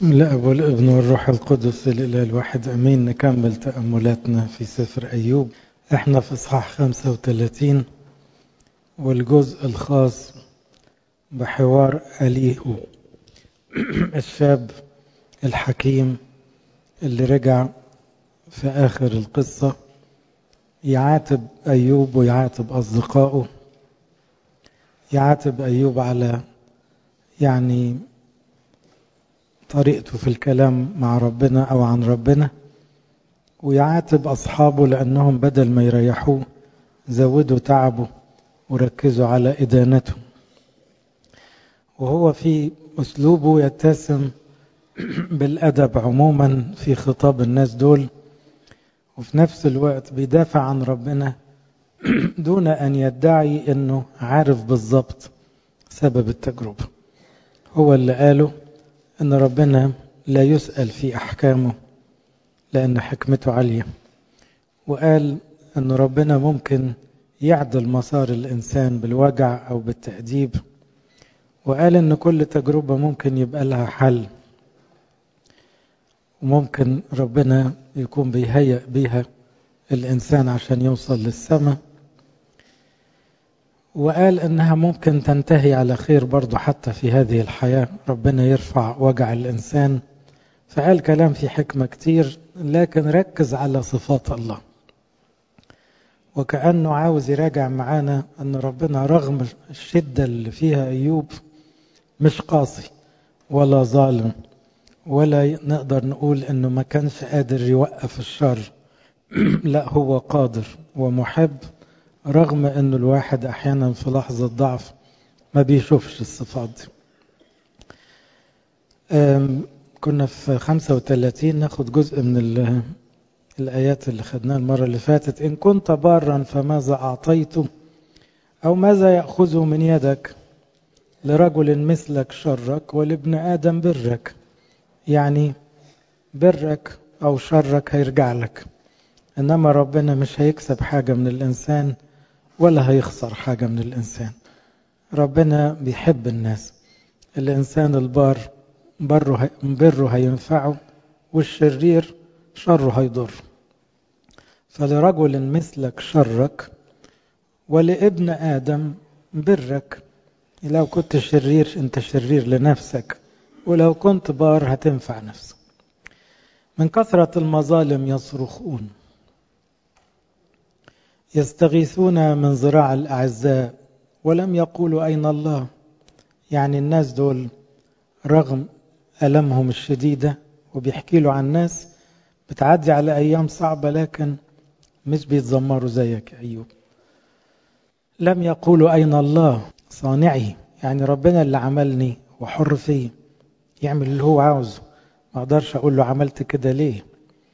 بسم الله والابن والروح القدس الإله الواحد أمين نكمل تأملاتنا في سفر أيوب احنا في إصحاح 35 والجزء الخاص بحوار أليهو الشاب الحكيم اللي رجع في آخر القصة يعاتب أيوب ويعاتب أصدقائه يعاتب أيوب على يعني طريقته في الكلام مع ربنا أو عن ربنا ويعاتب أصحابه لأنهم بدل ما يريحوه زودوا تعبه وركزوا على إدانته وهو في أسلوبه يتسم بالأدب عموما في خطاب الناس دول وفي نفس الوقت بيدافع عن ربنا دون أن يدعي أنه عارف بالضبط سبب التجربة هو اللي قاله أن ربنا لا يسأل في أحكامه لأن حكمته عالية وقال أن ربنا ممكن يعدل مسار الإنسان بالوجع أو بالتأديب وقال أن كل تجربة ممكن يبقى لها حل وممكن ربنا يكون بيهيئ بيها الإنسان عشان يوصل للسماء وقال انها ممكن تنتهي على خير برضه حتى في هذه الحياة ربنا يرفع وجع الانسان فقال كلام في حكمة كتير لكن ركز على صفات الله وكأنه عاوز يراجع معانا ان ربنا رغم الشدة اللي فيها ايوب مش قاسي ولا ظالم ولا نقدر نقول انه ما كانش قادر يوقف الشر لا هو قادر ومحب رغم انه الواحد احيانا في لحظة ضعف ما بيشوفش الصفات دي كنا في 35 ناخد جزء من الآيات اللي خدناها المرة اللي فاتت إن كنت بارا فماذا أعطيته أو ماذا يأخذه من يدك لرجل مثلك شرك ولابن آدم برك يعني برك أو شرك هيرجع لك إنما ربنا مش هيكسب حاجة من الإنسان ولا هيخسر حاجة من الإنسان ربنا بيحب الناس الإنسان البار بره, بره هينفعه والشرير شره هيضر فلرجل مثلك شرك ولابن آدم برك لو كنت شرير انت شرير لنفسك ولو كنت بار هتنفع نفسك من كثرة المظالم يصرخون يستغيثون من ذراع الأعزاء ولم يقولوا أين الله يعني الناس دول رغم ألمهم الشديدة وبيحكي له عن ناس بتعدي على أيام صعبة لكن مش بيتذمروا زيك أيوب لم يقولوا أين الله صانعي يعني ربنا اللي عملني وحر فيه يعمل اللي هو عاوزه ما اقدرش اقول له عملت كده ليه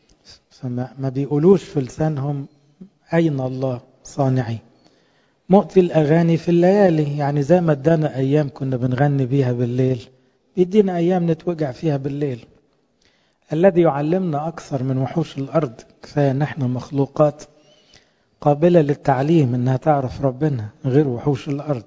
فما بيقولوش في لسانهم أين الله صانعي مؤتي الأغاني في الليالي يعني زي ما ادانا أيام كنا بنغني بيها بالليل يدينا أيام نتوجع فيها بالليل الذي يعلمنا أكثر من وحوش الأرض كفاية أن احنا مخلوقات قابلة للتعليم أنها تعرف ربنا غير وحوش الأرض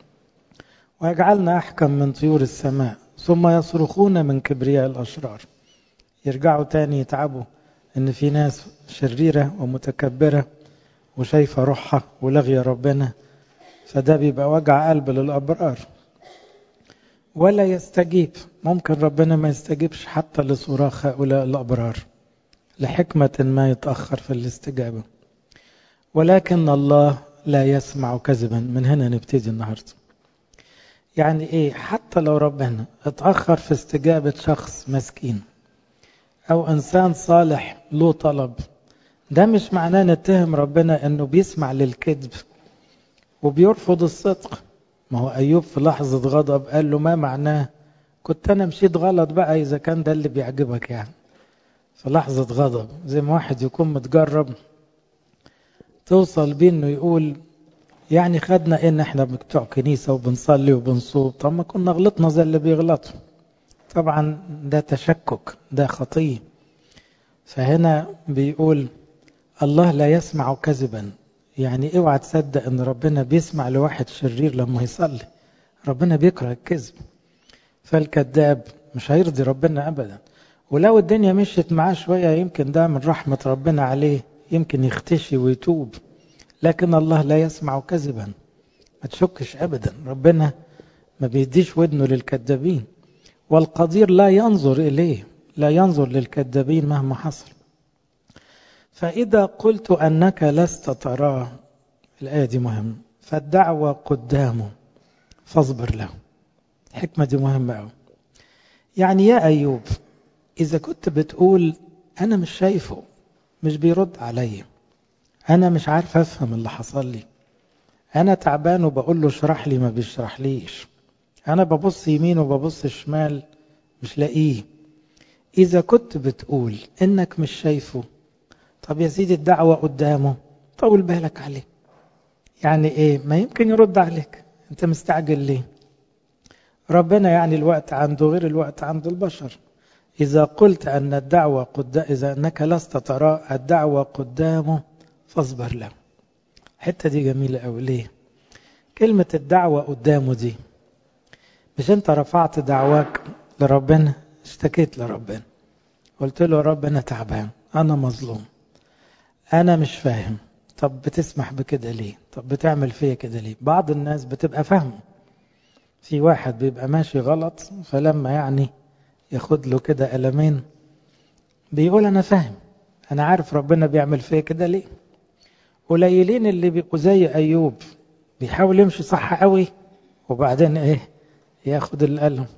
ويجعلنا أحكم من طيور السماء ثم يصرخون من كبرياء الأشرار يرجعوا تاني يتعبوا أن في ناس شريرة ومتكبرة وشايفة روحها ولغي ربنا فده بيبقى وجع قلب للأبرار ولا يستجيب ممكن ربنا ما يستجيبش حتى لصراخ هؤلاء الأبرار لحكمة ما يتأخر في الاستجابة ولكن الله لا يسمع كذبا من هنا نبتدي النهاردة يعني ايه حتى لو ربنا اتأخر في استجابة شخص مسكين او انسان صالح له طلب ده مش معناه نتهم ربنا انه بيسمع للكذب وبيرفض الصدق ما هو ايوب في لحظة غضب قال له ما معناه كنت انا مشيت غلط بقى اذا كان ده اللي بيعجبك يعني في لحظة غضب زي ما واحد يكون متجرب توصل بيه انه يقول يعني خدنا ان احنا بتوع كنيسة وبنصلي وبنصوم طب ما كنا غلطنا زي اللي بيغلطوا طبعا ده تشكك ده خطية فهنا بيقول الله لا يسمع كذبا يعني اوعى تصدق ان ربنا بيسمع لواحد شرير لما يصلي ربنا بيكره الكذب فالكذاب مش هيرضي ربنا أبدا ولو الدنيا مشيت معاه شوية يمكن ده من رحمة ربنا عليه يمكن يختشي ويتوب لكن الله لا يسمع كذبا ما تشكش أبدا ربنا ما بيديش ودنه للكذابين والقدير لا ينظر إليه لا ينظر للكذابين مهما حصل فإذا قلت أنك لست تراه الآية دي مهمة فالدعوة قدامه فاصبر له الحكمة دي مهمة أوي يعني يا أيوب إذا كنت بتقول أنا مش شايفه مش بيرد عليا أنا مش عارف أفهم اللي حصل لي أنا تعبان وبقول له اشرح لي ما بيشرح ليش أنا ببص يمين وببص شمال مش لاقيه إذا كنت بتقول إنك مش شايفه طب يا سيدي الدعوة قدامه طول بالك عليه يعني إيه ما يمكن يرد عليك أنت مستعجل ليه ربنا يعني الوقت عنده غير الوقت عند البشر إذا قلت أن الدعوة قد إذا أنك لست ترى الدعوة قدامه فاصبر له الحتة دي جميلة أوي ليه كلمة الدعوة قدامه دي مش أنت رفعت دعواك لربنا اشتكيت لربنا قلت له يا رب أنا تعبان أنا مظلوم أنا مش فاهم طب بتسمح بكده ليه طب بتعمل فيا كده ليه بعض الناس بتبقى فاهمه في واحد بيبقى ماشي غلط فلما يعني ياخد له كده ألمين بيقول أنا فاهم أنا عارف ربنا بيعمل فيا كده ليه قليلين اللي بيبقوا زي أيوب بيحاول يمشي صح قوي وبعدين إيه ياخد الألم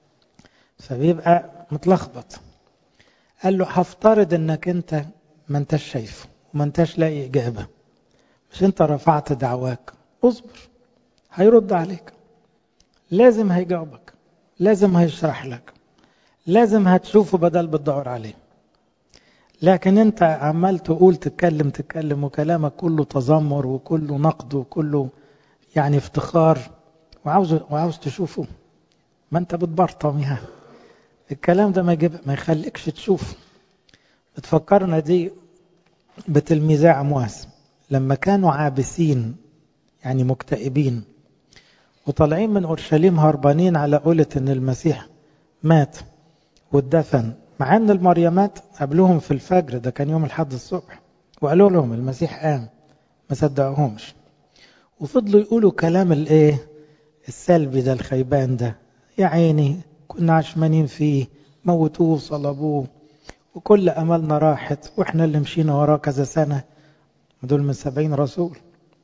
فبيبقى متلخبط قال له هفترض انك انت ما انتش شايفه وما انتش لاقي اجابه مش انت رفعت دعواك اصبر هيرد عليك لازم هيجاوبك لازم هيشرح لك لازم هتشوفه بدل بتدور عليه لكن انت عمال تقول تتكلم تتكلم وكلامك كله تذمر وكله نقد وكله يعني افتخار وعاوز وعاوز تشوفه ما انت بتبرطم يعني الكلام ده ما يجيب ما يخليكش تشوف بتفكرنا دي بتلميذي عمواس لما كانوا عابسين يعني مكتئبين وطالعين من اورشليم هربانين على قولة ان المسيح مات واتدفن مع ان المريمات قابلوهم في الفجر ده كان يوم الحد الصبح وقالوا لهم المسيح قام ما صدقوهمش وفضلوا يقولوا كلام الايه السلبي ده الخيبان ده يا عيني كنا عشمانين فيه موتوه وصلبوه وكل املنا راحت واحنا اللي مشينا وراه كذا سنه دول من سبعين رسول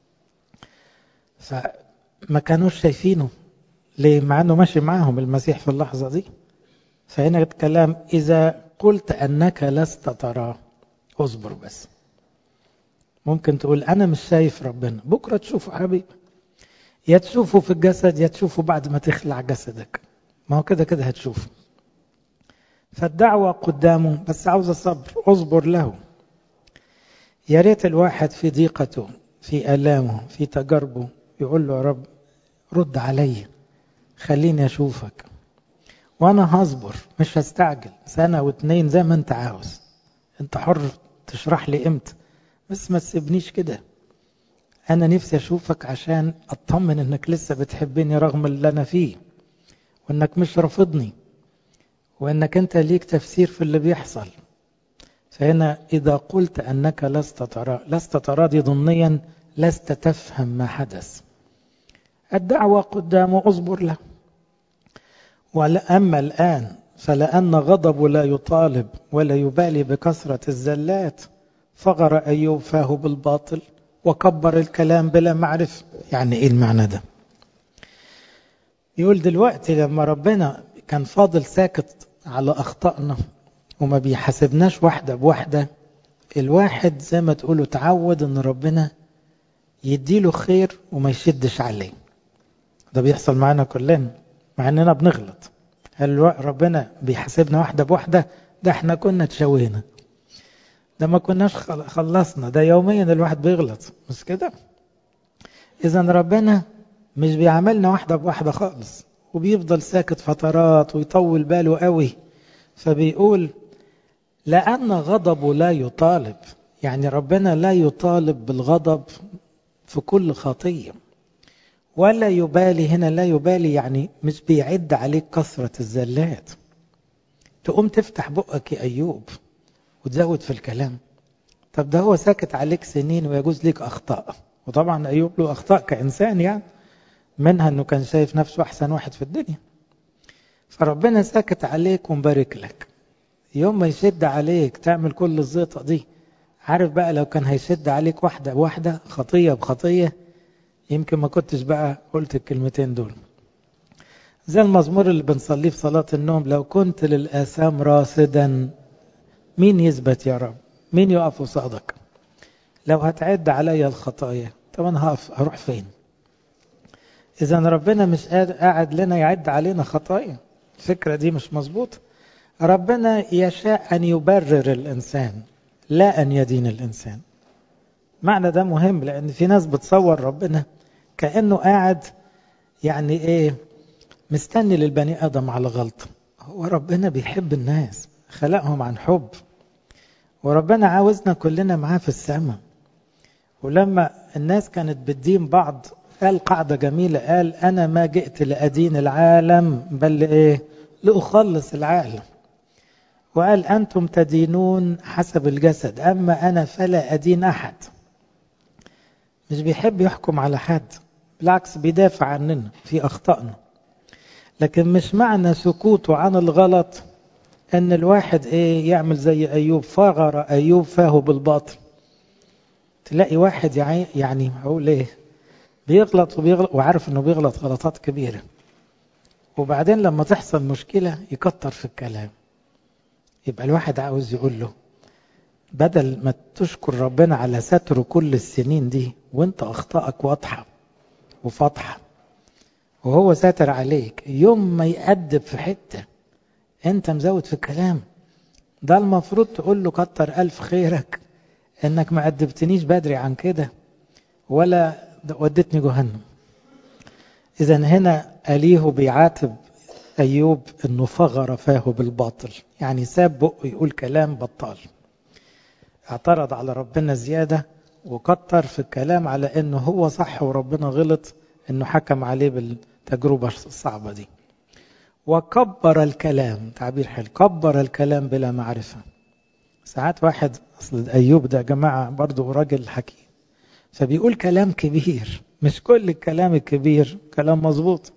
فما كانوش شايفينه ليه مع انه ماشي معاهم المسيح في اللحظه دي فهنا الكلام اذا قلت انك لست تراه اصبر بس ممكن تقول انا مش شايف ربنا بكره تشوفه حبيبي يا تشوفه في الجسد يا تشوفه بعد ما تخلع جسدك ما هو كده كده هتشوفه فالدعوة قدامه بس عاوز الصبر اصبر له يا ريت الواحد في ضيقته في آلامه في تجاربه يقول له يا رب رد علي خليني أشوفك وأنا هصبر مش هستعجل سنة واتنين زي ما أنت عاوز أنت حر تشرح لي إمتى بس ما تسيبنيش كده أنا نفسي أشوفك عشان أطمن إنك لسه بتحبني رغم اللي أنا فيه وإنك مش رافضني وإنك أنت ليك تفسير في اللي بيحصل فهنا إذا قلت أنك لست ترى لست ترى دي ضمنيا لست تفهم ما حدث الدعوة قدامه اصبر له وأما الآن فلأن غضب لا يطالب ولا يبالي بكثرة الزلات فغر أيوب فاه بالباطل وكبر الكلام بلا معرفة يعني إيه المعنى ده يقول دلوقتي لما ربنا كان فاضل ساكت على أخطائنا وما بيحاسبناش واحدة بواحدة الواحد زي ما تقولوا تعود ان ربنا يديله خير وما يشدش عليه ده بيحصل معانا كلنا مع اننا بنغلط هل ربنا بيحاسبنا واحدة بواحدة ده احنا كنا تشوينا ده ما كناش خلصنا ده يوميا الواحد بيغلط مش كده اذا ربنا مش بيعملنا واحدة بواحدة خالص وبيفضل ساكت فترات ويطول باله قوي فبيقول لأن غضبه لا يطالب يعني ربنا لا يطالب بالغضب في كل خطية ولا يبالي هنا لا يبالي يعني مش بيعد عليك كثرة الزلات تقوم تفتح بقك يا أيوب وتزود في الكلام طب ده هو ساكت عليك سنين ويجوز ليك أخطاء وطبعا أيوب له أخطاء كإنسان يعني منها أنه كان شايف نفسه أحسن واحد في الدنيا فربنا ساكت عليك ومبارك لك يوم ما يشد عليك تعمل كل الزيطة دي عارف بقى لو كان هيشد عليك واحدة بواحدة خطية بخطية يمكن ما كنتش بقى قلت الكلمتين دول زي المزمور اللي بنصليه في صلاة النوم لو كنت للآثام راصدا مين يثبت يا رب مين يقف قصادك لو هتعد عليا الخطايا طب انا هقف اروح فين اذا ربنا مش قاعد لنا يعد علينا خطايا الفكرة دي مش مظبوطة ربنا يشاء ان يبرر الانسان لا ان يدين الانسان معنى ده مهم لان في ناس بتصور ربنا كانه قاعد يعني ايه مستني للبني ادم على غلطه هو ربنا بيحب الناس خلقهم عن حب وربنا عاوزنا كلنا معاه في السماء ولما الناس كانت بتدين بعض قال قاعدة جميلة قال أنا ما جئت لأدين العالم بل لإيه لأخلص العالم وقال أنتم تدينون حسب الجسد أما أنا فلا أدين أحد مش بيحب يحكم على حد بالعكس بيدافع عننا في أخطائنا لكن مش معنى سكوته عن الغلط ان الواحد ايه يعمل زي ايوب فغر ايوب فاه بالباطل تلاقي واحد يعني هقول ايه بيغلط وبيغلط وعارف انه بيغلط غلطات كبيره وبعدين لما تحصل مشكله يكتر في الكلام يبقى الواحد عاوز يقول له بدل ما تشكر ربنا على ستره كل السنين دي وانت اخطائك واضحه وفاضحه وهو ساتر عليك يوم ما يأدب في حته انت مزود في الكلام ده المفروض تقول له كتر ألف خيرك انك ما أدبتنيش بدري عن كده ولا ودتني جهنم اذا هنا أليه بيعاتب أيوب انه فغر فاه بالباطل يعني ساب بقه يقول كلام بطال اعترض على ربنا زيادة وكتر في الكلام على انه هو صح وربنا غلط انه حكم عليه بالتجربة الصعبة دي وكبر الكلام تعبير حلو كبر الكلام بلا معرفة ساعات واحد أصل أيوب ده يا جماعة برضه راجل حكيم فبيقول كلام كبير مش كل الكلام الكبير كلام مظبوط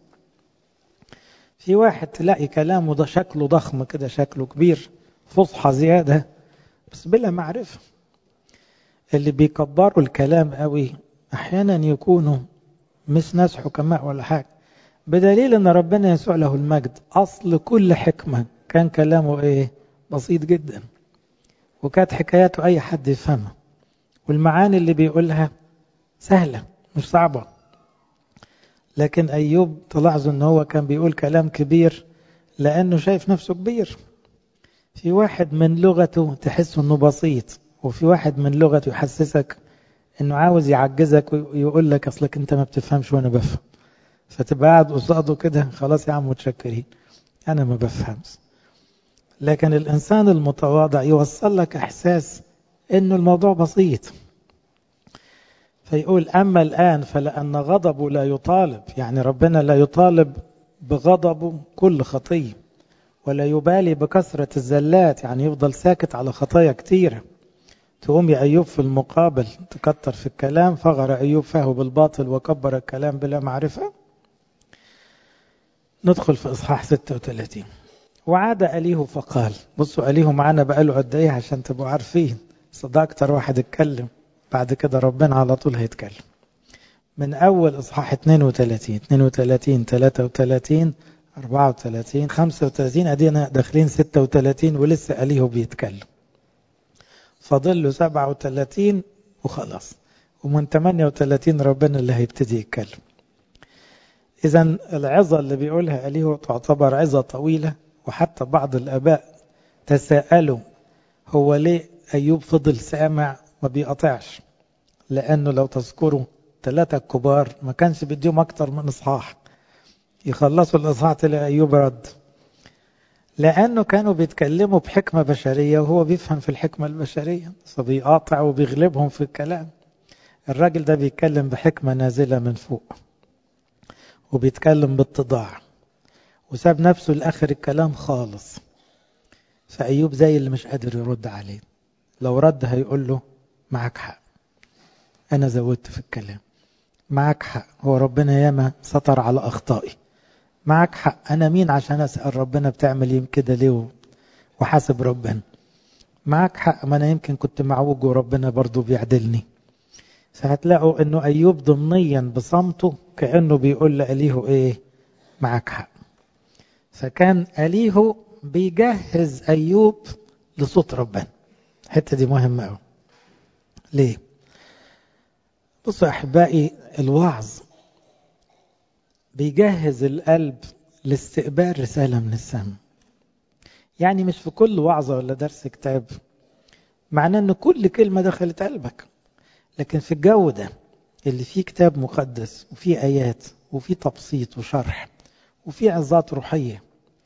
في واحد تلاقي كلامه ده شكله ضخم كده شكله كبير فصحى زيادة بس بلا معرفة اللي بيكبروا الكلام قوي أحيانا يكونوا مش ناس حكماء ولا حاجة بدليل ان ربنا يسوع له المجد اصل كل حكمه كان كلامه ايه بسيط جدا وكانت حكاياته اي حد يفهمها والمعاني اللي بيقولها سهله مش صعبه لكن ايوب تلاحظوا ان هو كان بيقول كلام كبير لانه شايف نفسه كبير في واحد من لغته تحس انه بسيط وفي واحد من لغته يحسسك انه عاوز يعجزك ويقول لك اصلك انت ما بتفهمش وانا بفهم فتبقى قاعد قصاده كده خلاص يا عم متشكرين انا ما بفهمش لكن الانسان المتواضع يوصل لك احساس انه الموضوع بسيط فيقول اما الان فلان غضبه لا يطالب يعني ربنا لا يطالب بغضبه كل خطيه ولا يبالي بكثره الزلات يعني يفضل ساكت على خطايا كتيره تقوم يا أيوب في المقابل تكتر في الكلام فغر أيوب فاه بالباطل وكبر الكلام بلا معرفة ندخل في إصحاح 36 وعاد أليه فقال بصوا أليه معانا بقاله قد إيه عشان تبقوا عارفين صدق أكتر واحد اتكلم بعد كده ربنا على طول هيتكلم من أول إصحاح 32 32 33 34 35 أدينا داخلين 36 ولسه أليه بيتكلم فاضل له 37 وخلاص ومن 38 ربنا اللي هيبتدي يتكلم إذا العظة اللي بيقولها أليه تعتبر عظة طويلة وحتى بعض الآباء تساءلوا هو ليه أيوب فضل سامع ما بيقطعش لأنه لو تذكروا ثلاثة كبار ما كانش بيديهم أكتر من إصحاح يخلصوا الإصحاح تلاقي أيوب رد لأنه كانوا بيتكلموا بحكمة بشرية وهو بيفهم في الحكمة البشرية فبيقاطع وبيغلبهم في الكلام الراجل ده بيتكلم بحكمة نازلة من فوق وبيتكلم باتضاع وساب نفسه لآخر الكلام خالص فأيوب زي اللي مش قادر يرد عليه لو رد هيقول له معك حق أنا زودت في الكلام معك حق هو ربنا ياما سطر على أخطائي معك حق أنا مين عشان أسأل ربنا بتعمل يم كده ليه وحاسب ربنا معك حق ما أنا يمكن كنت معوج وربنا برضو بيعدلني فهتلاقوا أنه أيوب ضمنيا بصمته كأنه بيقول لأليه إيه معك حق فكان أليه بيجهز أيوب لصوت ربنا الحتة دي مهمة أوي ليه بصوا أحبائي الوعظ بيجهز القلب لاستقبال رسالة من السماء يعني مش في كل وعظة ولا درس كتاب معناه ان كل كلمة دخلت قلبك لكن في الجو ده اللي فيه كتاب مقدس وفيه آيات وفيه تبسيط وشرح وفيه عظات روحية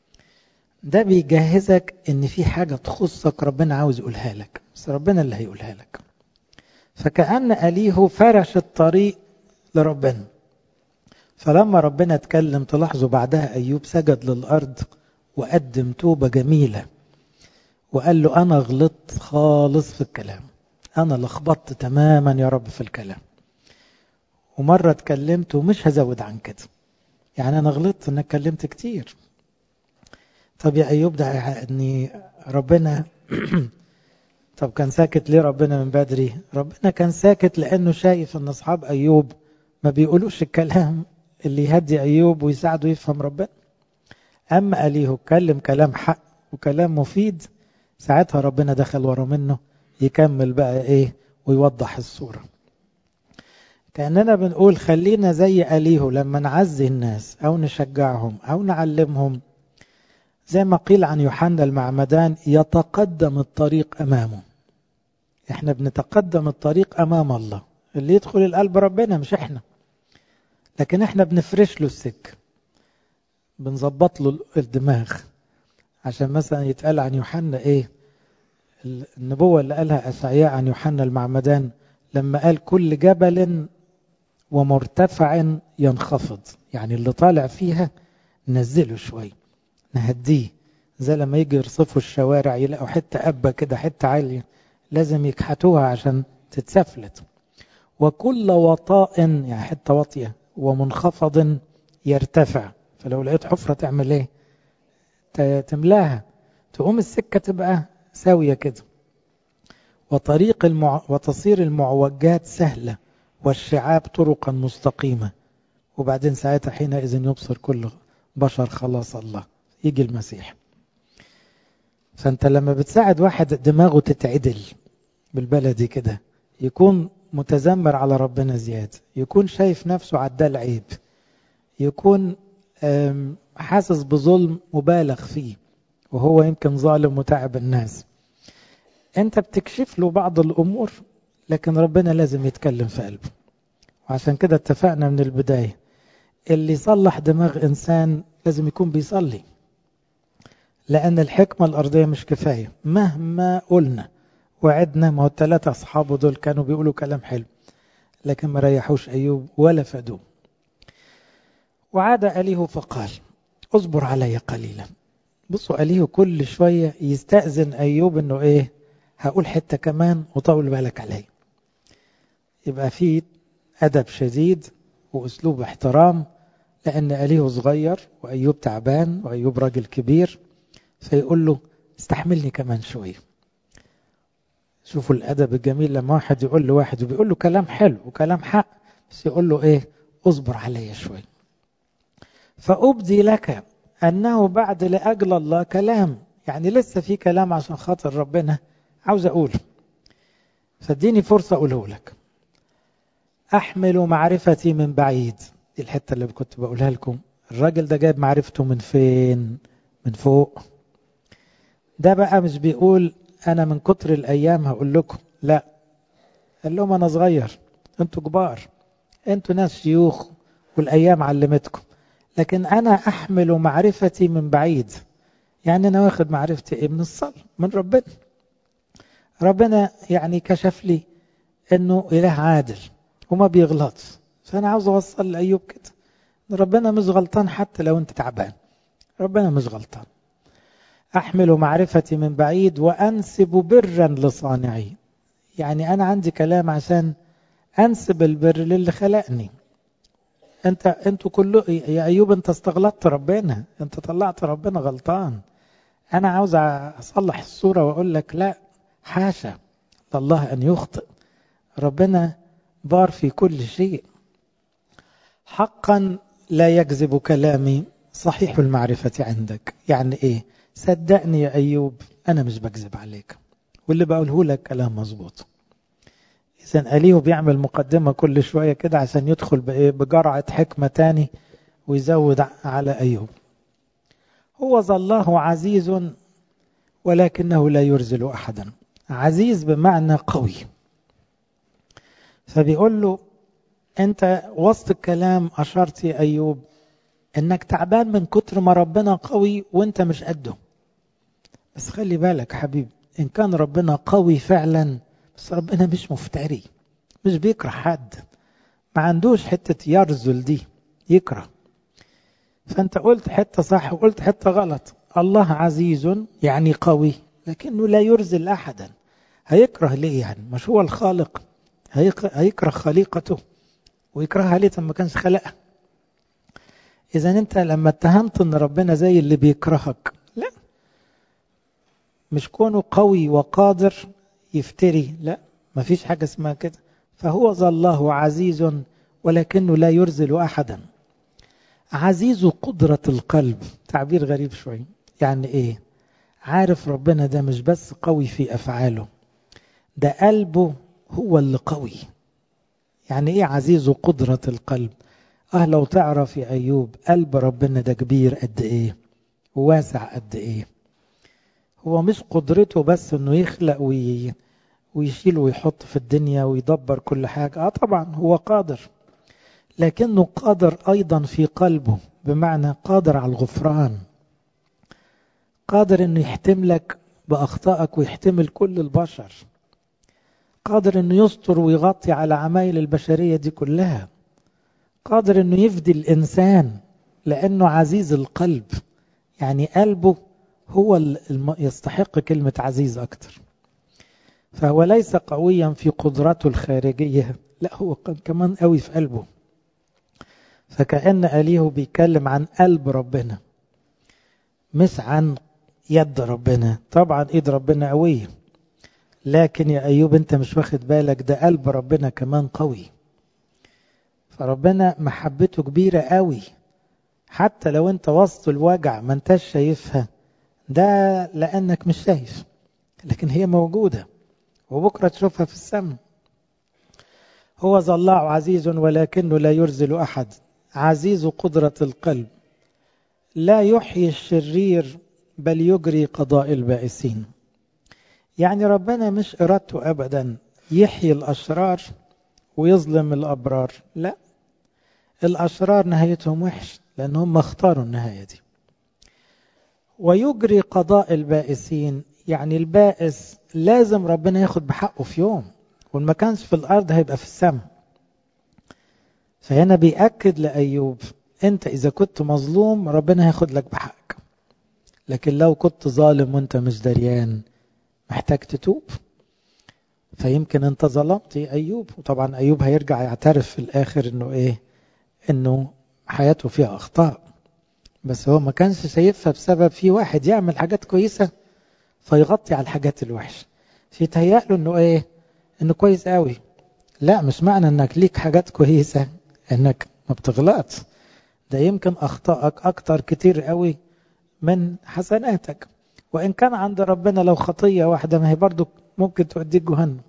ده بيجهزك ان في حاجة تخصك ربنا عاوز يقولها لك بس ربنا اللي هيقولها لك فكأن أليه فرش الطريق لربنا فلما ربنا اتكلم تلاحظوا بعدها أيوب سجد للأرض وقدم توبة جميلة وقال له أنا غلطت خالص في الكلام أنا لخبطت تماما يا رب في الكلام ومرة اتكلمت ومش هزود عن كده يعني أنا غلطت أنك اتكلمت كتير طب يا أيوب ده أني ربنا طب كان ساكت ليه ربنا من بدري ربنا كان ساكت لأنه شايف أن أصحاب أيوب ما بيقولوش الكلام اللي يهدي أيوب ويساعده يفهم ربنا أما أليه اتكلم كلام حق وكلام مفيد ساعتها ربنا دخل ورا منه يكمل بقى إيه ويوضح الصورة كأننا بنقول خلينا زي أليه لما نعزي الناس أو نشجعهم أو نعلمهم زي ما قيل عن يوحنا المعمدان يتقدم الطريق أمامه احنا بنتقدم الطريق أمام الله اللي يدخل القلب ربنا مش احنا لكن احنا بنفرش له السكة بنظبط له الدماغ عشان مثلا يتقال عن يوحنا ايه النبوة اللي قالها أسعياء عن يوحنا المعمدان لما قال كل جبل ومرتفع ينخفض يعني اللي طالع فيها نزله شوي نهديه زي لما يجي يرصفوا الشوارع يلاقوا حتة أبة كده حتة عالية لازم يكحتوها عشان تتسفلت وكل وطاء يعني حتة واطية ومنخفض يرتفع فلو لقيت حفرة تعمل ايه تملاها تقوم السكة تبقى ساوية كده وطريق المع... وتصير المعوجات سهلة والشعاب طرقا مستقيمة وبعدين ساعتها حينئذ يبصر كل بشر خلاص الله يجي المسيح فانت لما بتساعد واحد دماغه تتعدل بالبلدي كده يكون متذمر على ربنا زيادة يكون شايف نفسه عدال عيب يكون حاسس بظلم مبالغ فيه وهو يمكن ظالم وتعب الناس انت بتكشف له بعض الامور لكن ربنا لازم يتكلم في قلبه وعشان كده اتفقنا من البداية اللي يصلح دماغ انسان لازم يكون بيصلي لان الحكمة الارضية مش كفاية مهما قلنا وعدنا ما هو الثلاثة اصحابه دول كانوا بيقولوا كلام حلو لكن ما ريحوش ايوب ولا فادوه وعاد أليه فقال اصبر علي قليلا بصوا أليه كل شوية يستأذن أيوب أنه إيه هقول حتة كمان وطول بالك علي يبقى في أدب شديد وأسلوب احترام لأن أليه صغير وأيوب تعبان وأيوب راجل كبير فيقول له استحملني كمان شوية شوفوا الأدب الجميل لما واحد يقول له واحد وبيقول له كلام حلو وكلام حق بس يقول له إيه اصبر علي شوية فأبدي لك أنه بعد لأجل الله كلام يعني لسه في كلام عشان خاطر ربنا عاوز أقول فاديني فرصة أقوله لك أحمل معرفتي من بعيد دي الحتة اللي كنت بقولها لكم الراجل ده جايب معرفته من فين من فوق ده بقى مش بيقول أنا من كتر الأيام هقول لكم لا قال لهم أنا صغير أنتوا كبار أنتوا ناس شيوخ والأيام علمتكم لكن أنا أحمل معرفتي من بعيد يعني أنا واخد معرفتي إيه من الصلاة من ربنا ربنا يعني كشف لي أنه إله عادل وما بيغلطش فأنا عاوز أوصل لأيوب كده ربنا مش غلطان حتى لو أنت تعبان ربنا مش غلطان أحمل معرفتي من بعيد وأنسب برا لصانعي يعني أنا عندي كلام عشان أنسب البر للي خلقني أنت أنتوا كله يا أيوب أنت استغلطت ربنا أنت طلعت ربنا غلطان أنا عاوز أصلح الصورة وأقول لك لا حاشا لله أن يخطئ ربنا بار في كل شيء حقا لا يكذب كلامي صحيح المعرفة عندك يعني إيه صدقني يا أيوب أنا مش بكذب عليك واللي بقوله لك كلام مظبوط إذا أليه بيعمل مقدمة كل شوية كده عشان يدخل بجرعة حكمة تاني ويزود على أيوب هو ظله عزيز ولكنه لا يرزل أحدا عزيز بمعنى قوي فبيقول له أنت وسط الكلام أشرت يا أيوب أنك تعبان من كتر ما ربنا قوي وأنت مش قده بس خلي بالك حبيبي إن كان ربنا قوي فعلا بس ربنا مش مفتري مش بيكره حد ما عندوش حتة يرزل دي يكره فأنت قلت حتة صح وقلت حتة غلط الله عزيز يعني قوي لكنه لا يرزل أحدا هيكره ليه يعني مش هو الخالق هيكره خليقته ويكرهها ليه ما كانش خلقها إذا أنت لما اتهمت أن ربنا زي اللي بيكرهك لا مش كونه قوي وقادر يفتري لا ما فيش حاجة اسمها كده فهو ظله عزيز ولكنه لا يرزل أحدا عزيز قدرة القلب تعبير غريب شوي يعني ايه عارف ربنا ده مش بس قوي في أفعاله ده قلبه هو اللي قوي يعني ايه عزيز قدرة القلب اه لو تعرف يا أيوب قلب ربنا ده كبير قد ايه وواسع قد ايه هو مش قدرته بس انه يخلق وي... ويشيل ويحط في الدنيا ويدبر كل حاجة اه طبعا هو قادر لكنه قادر ايضا في قلبه بمعنى قادر على الغفران قادر انه يحتملك باخطائك ويحتمل كل البشر قادر انه يستر ويغطي على عمايل البشرية دي كلها قادر انه يفدي الانسان لانه عزيز القلب يعني قلبه هو الم... يستحق كلمة عزيز أكتر فهو ليس قويا في قدرته الخارجية لا هو كمان قوي في قلبه فكأن أليه بيتكلم عن قلب ربنا مش عن يد ربنا طبعا ايد ربنا قوية لكن يا أيوب انت مش واخد بالك ده قلب ربنا كمان قوي فربنا محبته كبيرة قوي حتى لو انت وسط الوجع ما انتش شايفها ده لأنك مش شايف لكن هي موجودة وبكرة تشوفها في السماء هو ظلاع عزيز ولكنه لا يرزل أحد عزيز قدرة القلب لا يحيي الشرير بل يجري قضاء البائسين يعني ربنا مش إرادته أبدا يحيي الأشرار ويظلم الأبرار لا الأشرار نهايتهم وحش لأنهم اختاروا النهاية دي ويجري قضاء البائسين يعني البائس لازم ربنا ياخد بحقه في يوم وما كانش في الأرض هيبقى في السماء فهنا بيأكد لأيوب أنت إذا كنت مظلوم ربنا هياخد لك بحقك لكن لو كنت ظالم وانت مش دريان محتاج تتوب فيمكن انت ظلمت يا أيوب وطبعا أيوب هيرجع يعترف في الآخر انه ايه انه حياته فيها أخطاء بس هو ما كانش شايفها بسبب في واحد يعمل حاجات كويسة فيغطي على الحاجات الوحشة فيتهيأ له انه ايه انه كويس قوي لا مش معنى انك ليك حاجات كويسة انك ما بتغلطش ده يمكن اخطائك اكتر كتير قوي من حسناتك وان كان عند ربنا لو خطية واحدة ما هي برضو ممكن توديك جهنم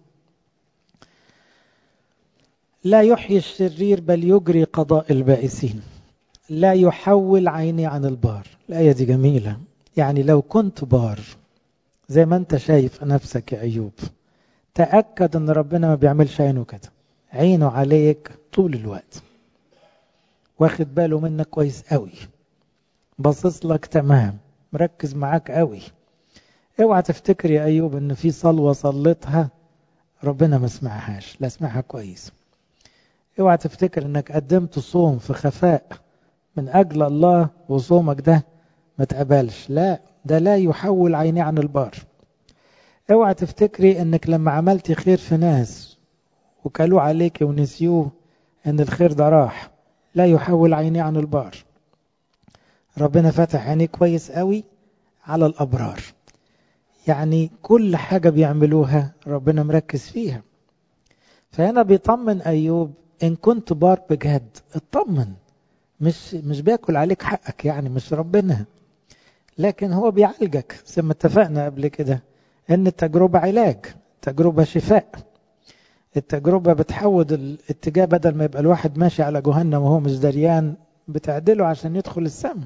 لا يحيي الشرير بل يجري قضاء البائسين لا يحول عيني عن البار الآية دي جميلة يعني لو كنت بار زي ما انت شايف نفسك يا أيوب تأكد ان ربنا ما بيعملش عينه كده عينه عليك طول الوقت واخد باله منك كويس قوي باصص لك تمام مركز معاك قوي اوعى تفتكر يا أيوب ان في صلوة صليتها ربنا ما سمعهاش لا سمعها كويس اوعى تفتكر انك قدمت صوم في خفاء من أجل الله وصومك ده ما تقبلش لا ده لا يحول عيني عن البار اوعى تفتكري انك لما عملتي خير في ناس وكلوا عليك ونسيوه ان الخير ده راح لا يحول عيني عن البار ربنا فتح عينيه كويس قوي على الابرار يعني كل حاجة بيعملوها ربنا مركز فيها فهنا بيطمن ايوب ان كنت بار بجد اطمن مش مش بياكل عليك حقك يعني مش ربنا لكن هو بيعالجك زي ما اتفقنا قبل كده ان التجربة علاج تجربة شفاء التجربة بتحود الاتجاه بدل ما يبقى الواحد ماشي على جهنم وهو مش دريان بتعدله عشان يدخل السماء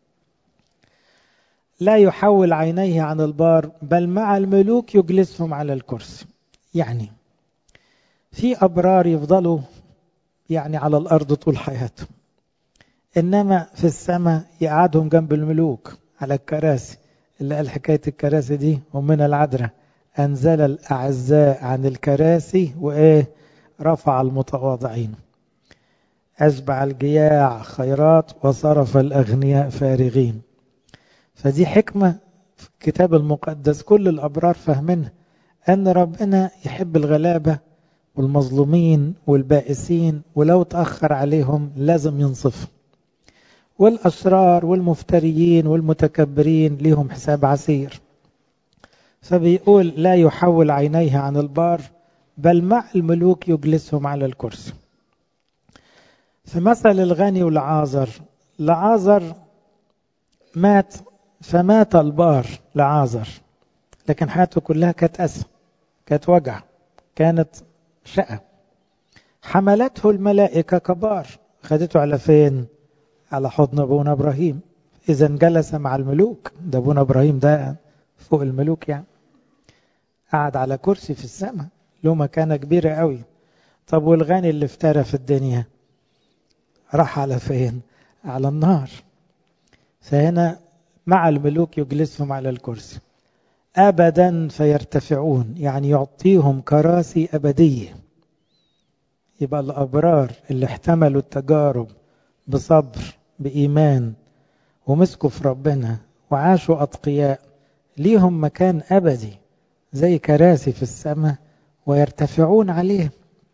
لا يحول عينيه عن البار بل مع الملوك يجلسهم على الكرسي يعني في أبرار يفضلوا يعني على الأرض طول حياتهم إنما في السماء يقعدهم جنب الملوك على الكراسي اللي قال حكاية الكراسي دي ومن العذراء أنزل الأعزاء عن الكراسي وإيه رفع المتواضعين أشبع الجياع خيرات وصرف الأغنياء فارغين فدي حكمة في الكتاب المقدس كل الأبرار فاهمينها أن ربنا يحب الغلابة والمظلومين والبائسين ولو تأخر عليهم لازم ينصفهم والأشرار والمفتريين والمتكبرين لهم حساب عسير فبيقول لا يحول عينيه عن البار بل مع الملوك يجلسهم على الكرسي في مثل الغني والعازر لعازر مات فمات البار لعازر لكن حياته كلها كانت أسى كانت وجع كانت شقة حملته الملائكة كبار خدته على فين على حضن أبونا إبراهيم إذا جلس مع الملوك ده أبونا إبراهيم ده فوق الملوك يعني قعد على كرسي في السماء له مكانة كبيرة قوي طب والغني اللي افترى في الدنيا راح على فين على النار فهنا مع الملوك يجلسهم على الكرسي أبدا فيرتفعون يعني يعطيهم كراسي أبدية يبقى الأبرار اللي احتملوا التجارب بصبر بإيمان ومسكوا في ربنا وعاشوا أتقياء ليهم مكان أبدي زي كراسي في السماء ويرتفعون عليه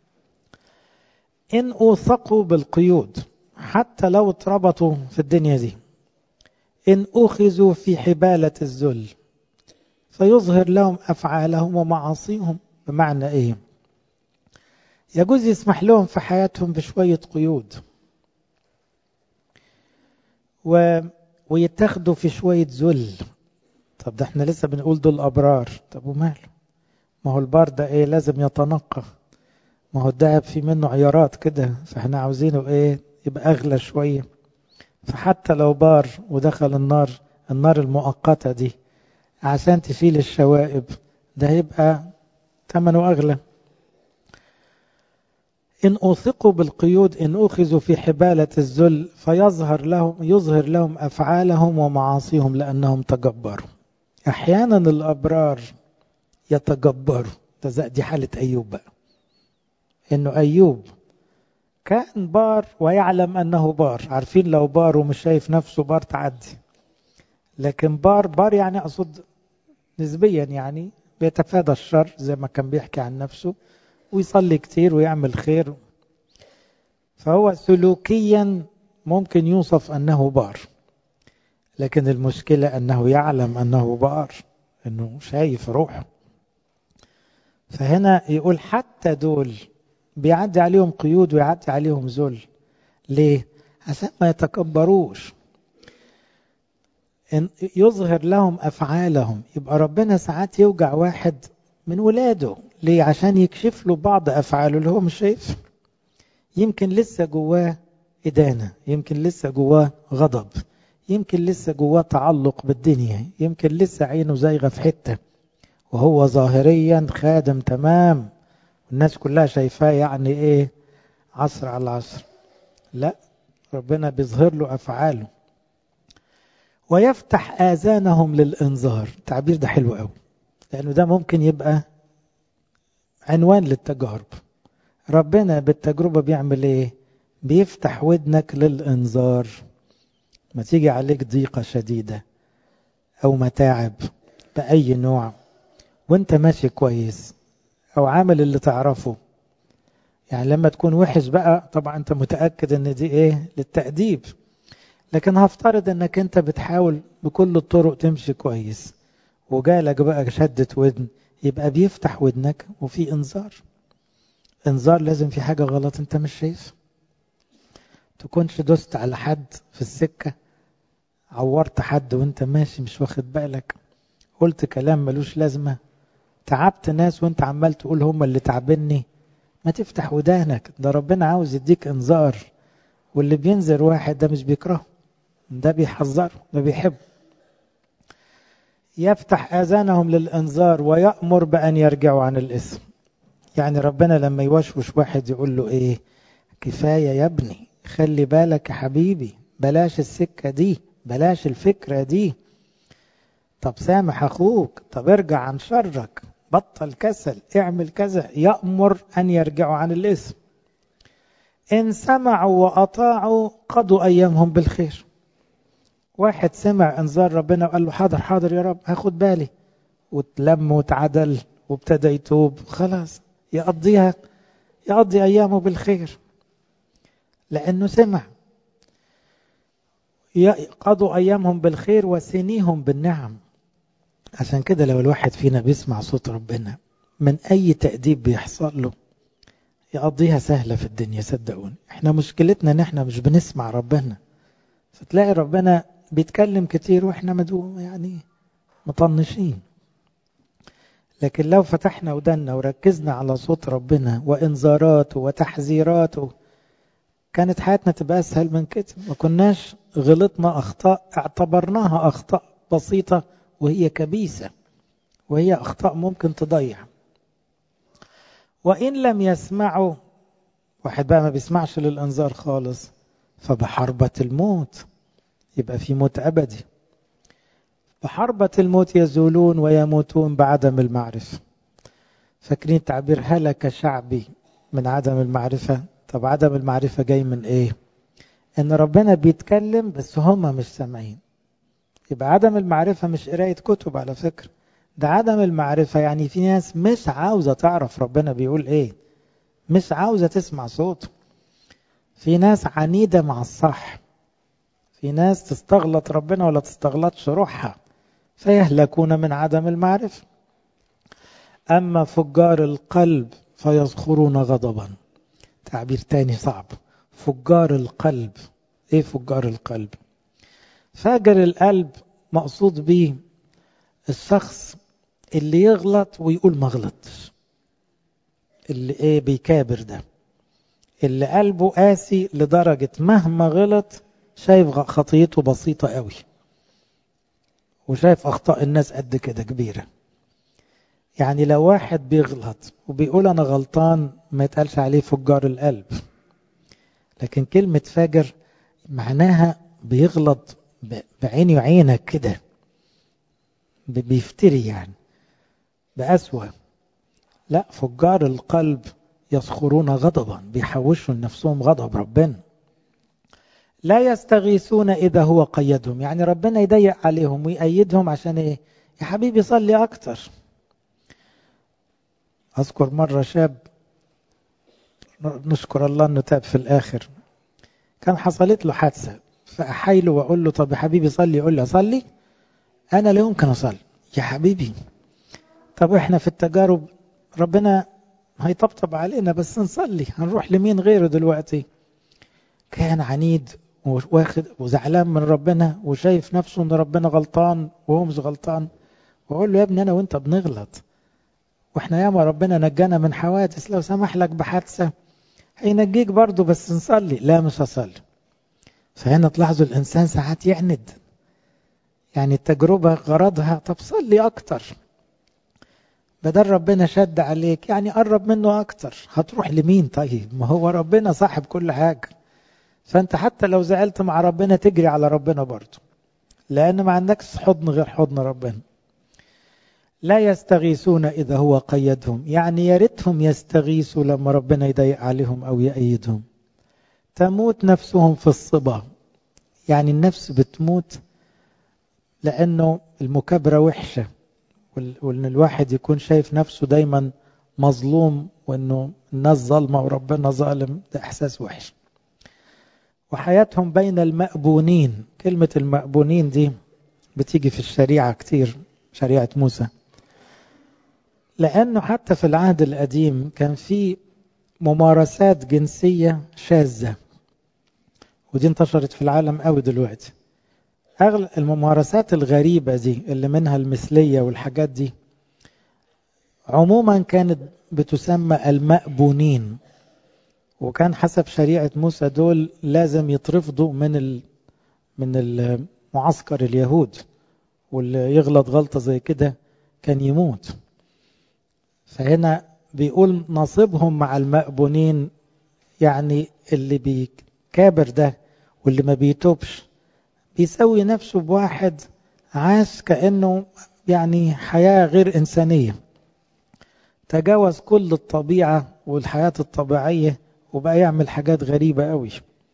إن أوثقوا بالقيود حتى لو اتربطوا في الدنيا دي إن أخذوا في حبالة الذل فيظهر لهم أفعالهم ومعاصيهم بمعنى إيه يجوز يسمح لهم في حياتهم بشوية قيود و... ويتاخدوا في شوية ذل طب ده احنا لسه بنقول دول أبرار طب وماله ما هو البار ده ايه لازم يتنقى ما هو الدهب في منه عيارات كده فاحنا عاوزينه ايه يبقى أغلى شوية فحتى لو بار ودخل النار النار المؤقتة دي عشان تشيل الشوائب ده هيبقى ثمنه أغلى إن أوثقوا بالقيود إن أخذوا في حبالة الذل فيظهر لهم يظهر لهم أفعالهم ومعاصيهم لأنهم تجبروا أحيانا الأبرار يتجبروا دي حالة أيوب بقى إنه أيوب كان بار ويعلم أنه بار عارفين لو بار ومش شايف نفسه بار تعدي لكن بار بار يعني أقصد نسبيا يعني بيتفادى الشر زي ما كان بيحكي عن نفسه ويصلي كتير ويعمل خير فهو سلوكيا ممكن يوصف أنه بار لكن المشكلة أنه يعلم أنه بار أنه شايف روحه فهنا يقول حتى دول بيعدي عليهم قيود ويعدي عليهم ذل ليه؟ عشان ما يتكبروش إن يظهر لهم أفعالهم يبقى ربنا ساعات يوجع واحد من ولاده ليه عشان يكشف له بعض أفعاله اللي هو مش شايف يمكن لسه جواه إدانة يمكن لسه جواه غضب يمكن لسه جواه تعلق بالدنيا يمكن لسه عينه زايغة في حتة وهو ظاهريا خادم تمام الناس كلها شايفاه يعني ايه عصر على عصر لا ربنا بيظهر له أفعاله ويفتح آذانهم للإنذار التعبير ده حلو قوي لأنه ده ممكن يبقى عنوان للتجارب ربنا بالتجربة بيعمل ايه بيفتح ودنك للإنذار ما تيجي عليك ضيقة شديدة أو متاعب بأي نوع وانت ماشي كويس أو عامل اللي تعرفه يعني لما تكون وحش بقى طبعا انت متأكد ان دي ايه للتأديب لكن هفترض انك انت بتحاول بكل الطرق تمشي كويس وجالك بقى شدة ودن يبقى بيفتح ودنك وفي انذار انذار لازم في حاجة غلط انت مش شايف تكونش دوست على حد في السكة عورت حد وانت ماشي مش واخد بالك قلت كلام ملوش لازمة تعبت ناس وانت عمال تقول هم اللي تعبني ما تفتح ودانك ده ربنا عاوز يديك انذار واللي بينذر واحد ده مش بيكرهه ده بيحذره ده بيحبه يفتح آذانهم للإنذار ويأمر بأن يرجعوا عن الإثم يعني ربنا لما يوشوش واحد يقول له إيه كفاية يا ابني خلي بالك يا حبيبي بلاش السكة دي بلاش الفكرة دي طب سامح أخوك طب ارجع عن شرك بطل كسل اعمل كذا يأمر أن يرجعوا عن الإثم إن سمعوا وأطاعوا قضوا أيامهم بالخير واحد سمع انذار ربنا وقال له حاضر حاضر يا رب هاخد بالي وتلم وتعدل وابتدى يتوب خلاص يقضيها يقضي أيامه بالخير لأنه سمع قضوا أيامهم بالخير وسنيهم بالنعم عشان كده لو الواحد فينا بيسمع صوت ربنا من أي تأديب بيحصل له يقضيها سهلة في الدنيا صدقوني احنا مشكلتنا ان احنا مش بنسمع ربنا فتلاقي ربنا بيتكلم كتير واحنا مدو يعني مطنشين لكن لو فتحنا ودنا وركزنا على صوت ربنا وانذاراته وتحذيراته كانت حياتنا تبقى اسهل من كده ما كناش غلطنا اخطاء اعتبرناها اخطاء بسيطه وهي كبيسه وهي اخطاء ممكن تضيع وان لم يسمعوا واحد بقى ما بيسمعش للانذار خالص فبحربة الموت يبقى في موت أبدي بحربة الموت يزولون ويموتون بعدم المعرفة فاكرين تعبير هلك شعبي من عدم المعرفة طب عدم المعرفة جاي من ايه ان ربنا بيتكلم بس هم مش سامعين يبقى عدم المعرفة مش قراية كتب على فكرة ده عدم المعرفة يعني في ناس مش عاوزة تعرف ربنا بيقول ايه مش عاوزة تسمع صوته في ناس عنيدة مع الصح في ناس تستغلط ربنا ولا تستغلطش روحها فيهلكون من عدم المعرفة أما فجار القلب فيزخرون غضبا تعبير تاني صعب فجار القلب ايه فجار القلب فاجر القلب مقصود به الشخص اللي يغلط ويقول ما غلطش اللي ايه بيكابر ده اللي قلبه قاسي لدرجة مهما غلط شايف خطيته بسيطة قوي وشايف أخطاء الناس قد كده كبيرة يعني لو واحد بيغلط وبيقول أنا غلطان ما يتقالش عليه فجار القلب لكن كلمة فاجر معناها بيغلط بعيني وعينك كده بيفتري يعني بأسوأ لا فجار القلب يسخرون غضبا بيحوشوا لنفسهم غضب ربنا لا يستغيثون إذا هو قيدهم يعني ربنا يضيق عليهم ويأيدهم عشان إيه يا حبيبي صلي أكتر أذكر مرة شاب نشكر الله أنه تاب في الآخر كان حصلت له حادثة فأحايله وأقول له طب يا حبيبي صلي يقول لي أصلي أنا لا يمكن أصلي يا حبيبي طب إحنا في التجارب ربنا هيطبطب علينا بس نصلي هنروح لمين غيره دلوقتي كان عنيد واخد وزعلان من ربنا وشايف نفسه ان ربنا غلطان وهو مش غلطان واقول له يا ابني انا وانت بنغلط واحنا ياما ربنا نجانا من حوادث لو سمح لك بحادثه هينجيك برضه بس نصلي لا مش هصلي فهنا تلاحظوا الانسان ساعات يعند يعني التجربه غرضها طب صلي اكتر بدل ربنا شد عليك يعني قرب منه اكتر هتروح لمين طيب ما هو ربنا صاحب كل حاجه فانت حتى لو زعلت مع ربنا تجري على ربنا برضه لان ما عندكش حضن غير حضن ربنا لا يستغيثون اذا هو قيدهم يعني يا ريتهم يستغيثوا لما ربنا يضيق عليهم او يأيدهم تموت نفسهم في الصبا يعني النفس بتموت لأنه المكابرة وحشة وإن الواحد يكون شايف نفسه دايما مظلوم وإنه الناس ظالمة وربنا ظالم ده إحساس وحش وحياتهم بين المأبونين كلمة المأبونين دي بتيجي في الشريعة كتير شريعة موسى لأنه حتى في العهد القديم كان في ممارسات جنسية شاذة ودي انتشرت في العالم قوي دلوقتي أغلب الممارسات الغريبة دي اللي منها المثلية والحاجات دي عموما كانت بتسمى المأبونين وكان حسب شريعة موسى دول لازم يترفضوا من ال من المعسكر اليهود واللي يغلط غلطة زي كده كان يموت فهنا بيقول نصيبهم مع المأبونين يعني اللي بيكابر ده واللي ما بيتوبش بيسوي نفسه بواحد عاش كأنه يعني حياة غير إنسانية تجاوز كل الطبيعة والحياة الطبيعية وبقى يعمل حاجات غريبة قوي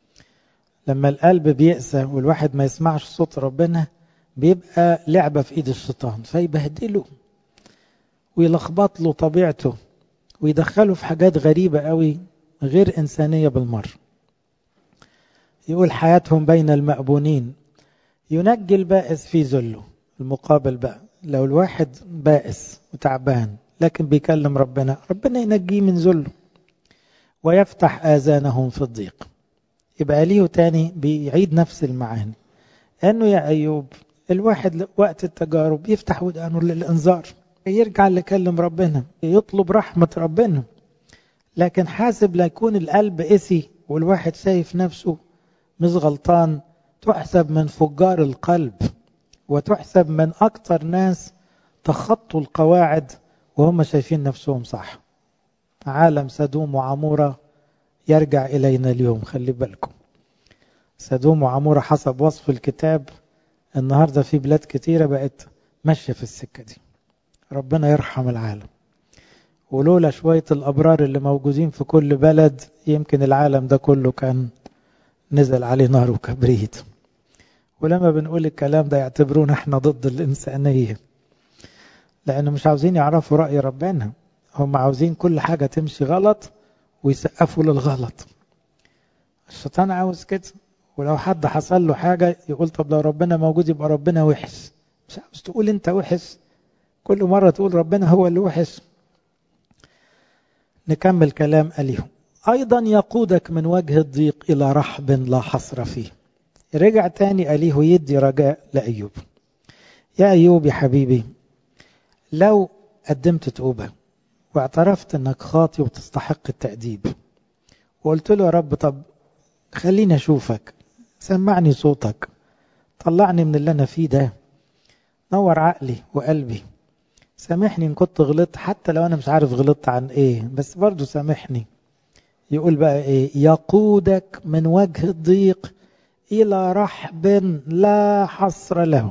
لما القلب بيأسى والواحد ما يسمعش صوت ربنا بيبقى لعبة في ايد الشيطان فيبهدله ويلخبط له طبيعته ويدخله في حاجات غريبة قوي غير إنسانية بالمرة يقول حياتهم بين المأبونين ينجي البائس في ذله المقابل بقى لو الواحد بائس وتعبان لكن بيكلم ربنا ربنا ينجيه من ذله ويفتح آذانهم في الضيق يبقى ليه تاني بيعيد نفس المعاني أنه يا أيوب الواحد وقت التجارب يفتح ودانه للإنذار يرجع اللي يكلم ربنا يطلب رحمة ربنا لكن حاسب لا يكون القلب قسي والواحد شايف نفسه مش غلطان تحسب من فجار القلب وتحسب من أكتر ناس تخطوا القواعد وهم شايفين نفسهم صح عالم سدوم وعمورة يرجع إلينا اليوم خلي بالكم سدوم وعمورة حسب وصف الكتاب النهاردة في بلاد كتيرة بقت ماشية في السكة دي ربنا يرحم العالم ولولا شوية الأبرار اللي موجودين في كل بلد يمكن العالم ده كله كان نزل عليه نار وكبريت ولما بنقول الكلام ده يعتبرونا احنا ضد الإنسانية لأنه مش عاوزين يعرفوا رأي ربنا هم عاوزين كل حاجة تمشي غلط ويسقفوا للغلط الشيطان عاوز كده ولو حد حصل له حاجة يقول طب لو ربنا موجود يبقى ربنا وحش مش عاوز تقول انت وحش كل مرة تقول ربنا هو اللي وحش نكمل كلام أليه أيضا يقودك من وجه الضيق إلى رحب لا حصر فيه رجع تاني أليه يدي رجاء لأيوب يا أيوب يا حبيبي لو قدمت توبة واعترفت أنك خاطي وتستحق التأديب وقلت له يا رب طب خليني أشوفك سمعني صوتك طلعني من اللي أنا فيه ده نور عقلي وقلبي سامحني إن كنت غلطت حتى لو أنا مش عارف غلطت عن إيه بس برضو سامحني يقول بقى إيه يقودك من وجه الضيق إلى رحب لا حصر له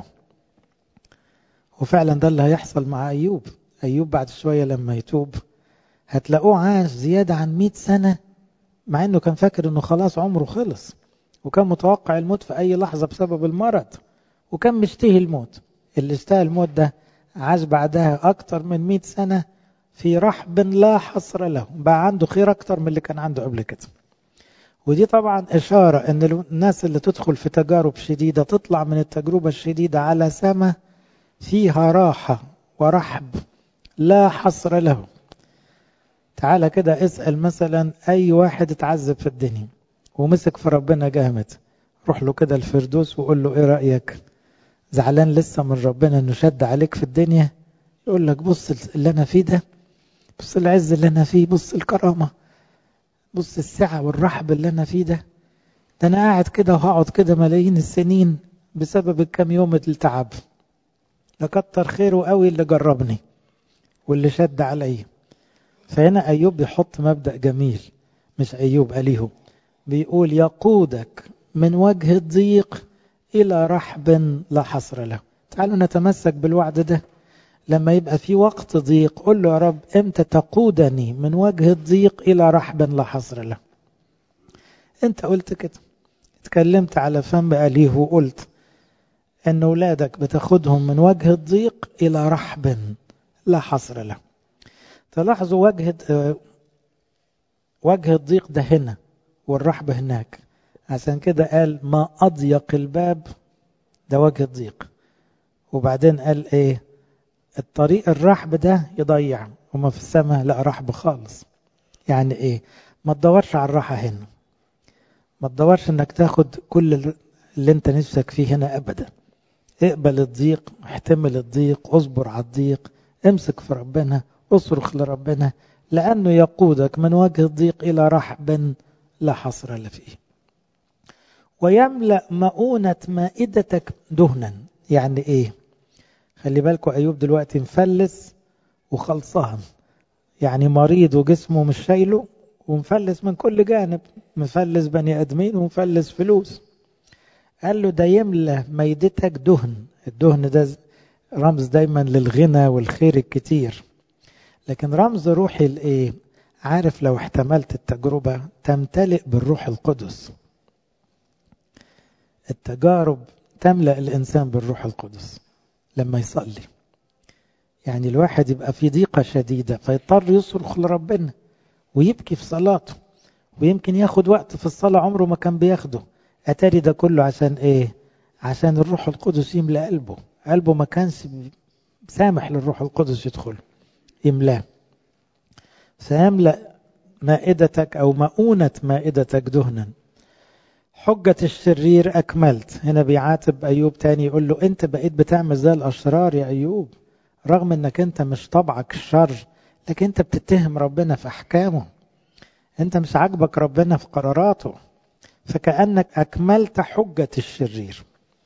وفعلا ده اللي هيحصل مع أيوب أيوب بعد شوية لما يتوب هتلاقوه عاش زيادة عن مئة سنة مع أنه كان فاكر أنه خلاص عمره خلص وكان متوقع الموت في أي لحظة بسبب المرض وكان مشتهي الموت اللي اشتهى الموت ده عاش بعدها أكتر من مئة سنة في رحب لا حصر له بقى عنده خير أكتر من اللي كان عنده قبل كده ودي طبعا إشارة أن الناس اللي تدخل في تجارب شديدة تطلع من التجربة الشديدة على سما فيها راحة ورحب لا حصر له تعالى كده اسأل مثلا أي واحد اتعذب في الدنيا ومسك في ربنا جامد روح له كده الفردوس وقول له ايه رأيك زعلان لسه من ربنا انه شد عليك في الدنيا يقول لك بص اللي انا فيه ده بص العز اللي انا فيه بص الكرامة بص السعة والرحب اللي انا فيه ده ده انا قاعد كده وهقعد كده ملايين السنين بسبب الكام يوم التعب لكتر خيره قوي اللي جربني واللي شد عليا فهنا أيوب بيحط مبدأ جميل مش أيوب أليه بيقول يقودك من وجه الضيق إلى رحب لا حصر له تعالوا نتمسك بالوعد ده لما يبقى في وقت ضيق قل له يا رب امتى تقودني من وجه الضيق إلى رحب لا حصر له انت قلت كده اتكلمت على فم أليه وقلت ان اولادك بتاخدهم من وجه الضيق الى رحب لا حصر له تلاحظوا وجه وجه الضيق ده هنا والرحب هناك عشان كده قال ما اضيق الباب ده وجه الضيق وبعدين قال ايه الطريق الرحب ده يضيع وما في السماء لا رحب خالص يعني ايه ما تدورش على الراحة هنا ما تدورش انك تاخد كل اللي انت نفسك فيه هنا ابدا اقبل الضيق احتمل الضيق اصبر على الضيق امسك في ربنا اصرخ لربنا لانه يقودك من وجه الضيق الى رحب لا حصر له فيه ويملأ مؤونة مائدتك دهنا يعني ايه خلي بالكوا ايوب دلوقتي مفلس وخلصان يعني مريض وجسمه مش شايله ومفلس من كل جانب مفلس بني ادمين ومفلس فلوس قال له ده يملى ميدتك دهن الدهن ده رمز دايما للغنى والخير الكتير لكن رمز روحي لايه عارف لو احتملت التجربة تمتلئ بالروح القدس التجارب تملأ الإنسان بالروح القدس لما يصلي يعني الواحد يبقى في ضيقة شديدة فيضطر يصرخ لربنا ويبكي في صلاته ويمكن ياخد وقت في الصلاة عمره ما كان بياخده أتاري ده كله عشان إيه عشان الروح القدس يملأ قلبه قلبه ما كانش سامح للروح القدس يدخل يملاه سيملأ مائدتك أو مؤونة مائدتك دهنا حجة الشرير أكملت هنا بيعاتب أيوب تاني يقول له أنت بقيت بتعمل زي الأشرار يا أيوب رغم أنك أنت مش طبعك الشر لكن أنت بتتهم ربنا في أحكامه أنت مش عاجبك ربنا في قراراته فكأنك أكملت حجة الشرير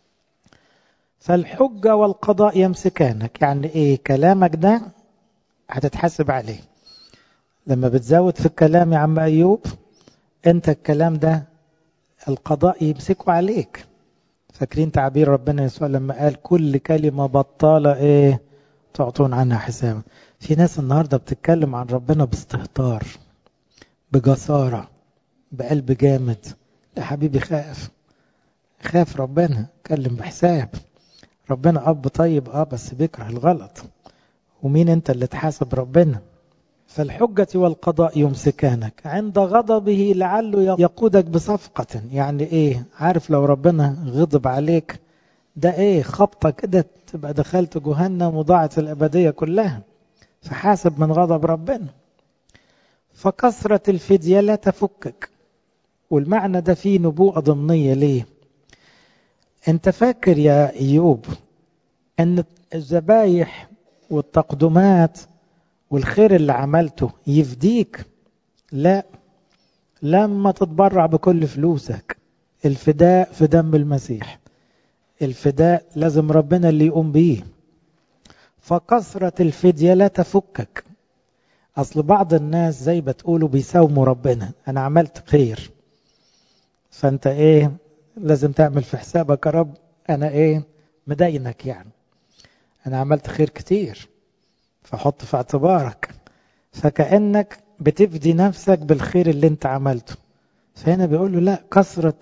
فالحجة والقضاء يمسكانك يعني إيه كلامك ده هتتحاسب عليه لما بتزود في الكلام يا عم أيوب أنت الكلام ده القضاء يمسكوا عليك فاكرين تعبير ربنا يسوع لما قال كل كلمة بطالة ايه تعطون عنها حسابا في ناس النهاردة بتتكلم عن ربنا باستهتار بجسارة بقلب جامد لا حبيبي خاف خاف ربنا كلم بحساب ربنا أب طيب اه بس بيكره الغلط ومين انت اللي تحاسب ربنا فالحجة والقضاء يمسكانك عند غضبه لعله يقودك بصفقة يعني ايه عارف لو ربنا غضب عليك ده ايه خبطة كده تبقى دخلت جهنم وضاعت الأبدية كلها فحاسب من غضب ربنا فكثرة الفدية لا تفكك والمعنى ده فيه نبوءة ضمنية ليه انت فاكر يا ايوب ان الذبايح والتقدمات والخير اللي عملته يفديك لا لما تتبرع بكل فلوسك الفداء في دم المسيح الفداء لازم ربنا اللي يقوم بيه فكثرة الفدية لا تفكك أصل بعض الناس زي بتقولوا بيساوموا ربنا أنا عملت خير فأنت إيه لازم تعمل في حسابك يا رب أنا إيه مدينك يعني أنا عملت خير كتير فحط في اعتبارك فكأنك بتفدي نفسك بالخير اللي انت عملته فهنا بيقول له لا كثرة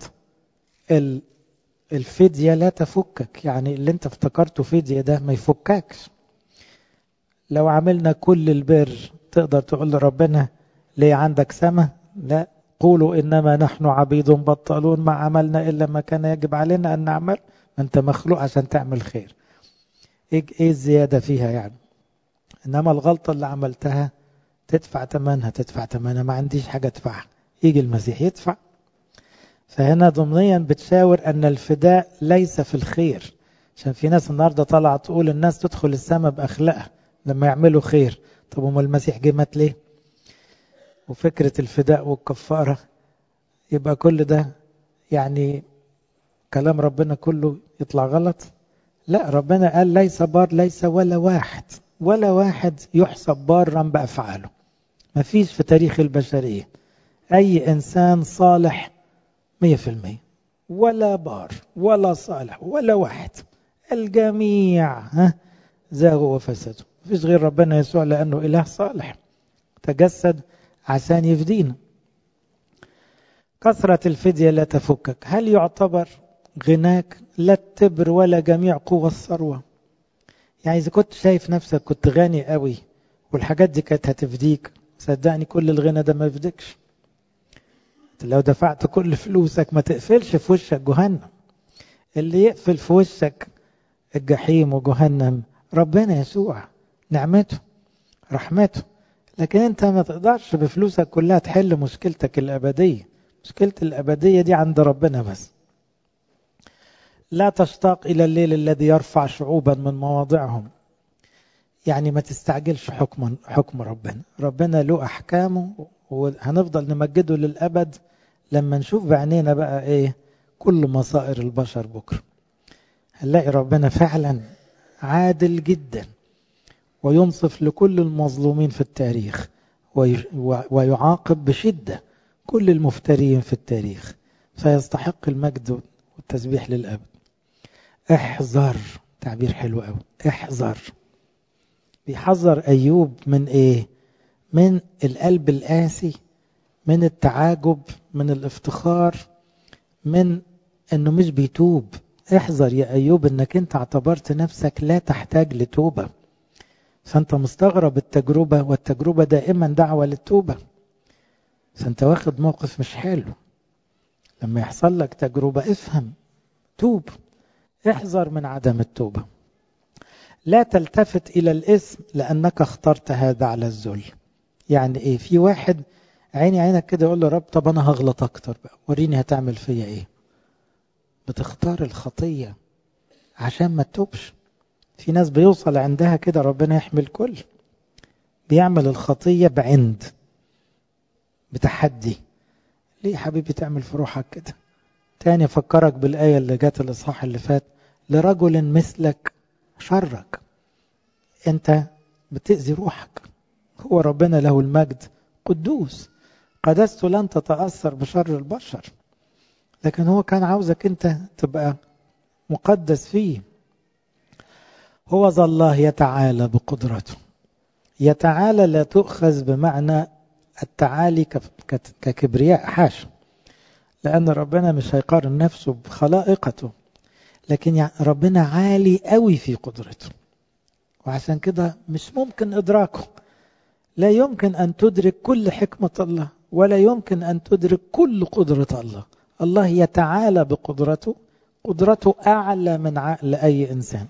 الفدية لا تفكك يعني اللي انت افتكرته فدية ده ما يفككش لو عملنا كل البر تقدر تقول لربنا ليه عندك سمة لا قولوا إنما نحن عبيد بطلون ما عملنا إلا ما كان يجب علينا أن نعمل ما أنت مخلوق عشان تعمل خير إيه الزيادة فيها يعني إنما الغلطة اللي عملتها تدفع ثمنها تدفع ثمنها ما عنديش حاجة ادفعها يجي المسيح يدفع فهنا ضمنيا بتشاور أن الفداء ليس في الخير عشان في ناس النهاردة طالعة تقول الناس تدخل السماء بأخلاقها لما يعملوا خير طب وما المسيح جه مات ليه وفكرة الفداء والكفارة يبقى كل ده يعني كلام ربنا كله يطلع غلط لا ربنا قال ليس بار ليس ولا واحد ولا واحد يحسب بارا بأفعاله ما فيش في تاريخ البشرية أي إنسان صالح مية في المية ولا بار ولا صالح ولا واحد الجميع ها زاغوا وفسدوا فيش غير ربنا يسوع لأنه إله صالح تجسد عشان يفدينا كثرة الفدية لا تفكك هل يعتبر غناك لا التبر ولا جميع قوى الثروة يعني إذا كنت شايف نفسك كنت غني قوي والحاجات دي كانت هتفديك صدقني كل الغنى ده ما يفدكش لو دفعت كل فلوسك ما تقفلش في وشك جهنم اللي يقفل في وشك الجحيم وجهنم ربنا يسوع نعمته رحمته لكن انت ما تقدرش بفلوسك كلها تحل مشكلتك الأبدية مشكلة الأبدية دي عند ربنا بس لا تشتاق إلى الليل الذي يرفع شعوبا من مواضعهم يعني ما تستعجلش حكم حكم ربنا ربنا له أحكامه وهنفضل نمجده للأبد لما نشوف بعينينا بقى إيه كل مصائر البشر بكرة هنلاقي ربنا فعلا عادل جدا وينصف لكل المظلومين في التاريخ ويعاقب بشدة كل المفترين في التاريخ فيستحق المجد والتسبيح للأبد احذر تعبير حلو قوي احذر بيحذر أيوب من إيه من القلب القاسي من التعاجب من الافتخار من أنه مش بيتوب احذر يا أيوب أنك أنت اعتبرت نفسك لا تحتاج لتوبة فأنت مستغرب التجربة والتجربة دائما دعوة للتوبة فأنت واخد موقف مش حلو لما يحصل لك تجربة افهم توب احذر من عدم التوبة لا تلتفت إلى الاسم لأنك اخترت هذا على الذل يعني إيه في واحد عيني عينك كده يقول له رب طب أنا هغلط أكتر بقى وريني هتعمل فيا إيه بتختار الخطية عشان ما تتوبش في ناس بيوصل عندها كده ربنا يحمل كل بيعمل الخطية بعند بتحدي ليه حبيبي تعمل في روحك كده تاني فكرك بالآية اللي جات الإصحاح اللي فات لرجل مثلك شرك انت بتأذي روحك هو ربنا له المجد قدوس قدسته لن تتأثر بشر البشر لكن هو كان عاوزك انت تبقى مقدس فيه هو ذا الله يتعالى بقدرته يتعالى لا تؤخذ بمعنى التعالي ككبرياء حاشا لأن ربنا مش هيقارن نفسه بخلائقته لكن ربنا عالي قوي في قدرته وعشان كده مش ممكن إدراكه لا يمكن أن تدرك كل حكمة الله ولا يمكن أن تدرك كل قدرة الله الله يتعالى بقدرته قدرته أعلى من عقل أي إنسان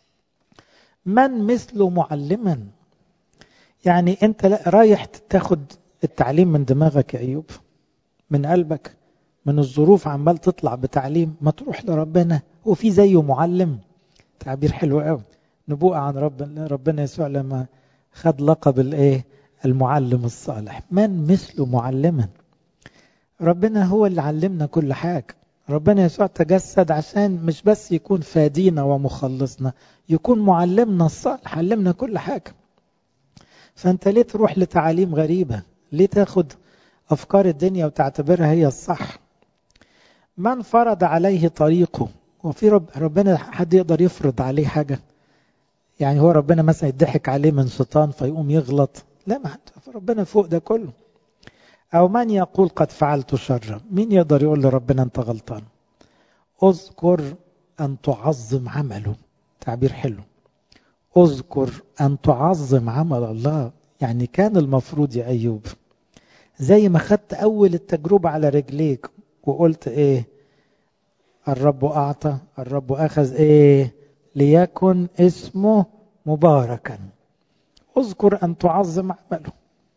من مثله معلما يعني أنت رايح تاخد التعليم من دماغك يا أيوب من قلبك من الظروف عمال تطلع بتعليم ما تروح لربنا هو في زيه معلم تعبير حلو قوي نبوءة عن ربنا ربنا يسوع لما خد لقب الايه المعلم الصالح من مثله معلما ربنا هو اللي علمنا كل حاجة ربنا يسوع تجسد عشان مش بس يكون فادينا ومخلصنا يكون معلمنا الصالح علمنا كل حاجة فانت ليه تروح لتعاليم غريبة ليه تاخد أفكار الدنيا وتعتبرها هي الصح من فرض عليه طريقه وفي رب ربنا حد يقدر يفرض عليه حاجة يعني هو ربنا مثلا يضحك عليه من شيطان فيقوم يغلط لا ما ربنا فوق ده كله أو من يقول قد فعلت شرا مين يقدر يقول لربنا أنت غلطان اذكر أن تعظم عمله تعبير حلو اذكر أن تعظم عمل الله يعني كان المفروض يا أيوب زي ما خدت أول التجربة على رجليك وقلت إيه الرب أعطى الرب أخذ إيه ليكن اسمه مباركا اذكر أن تعظم عمله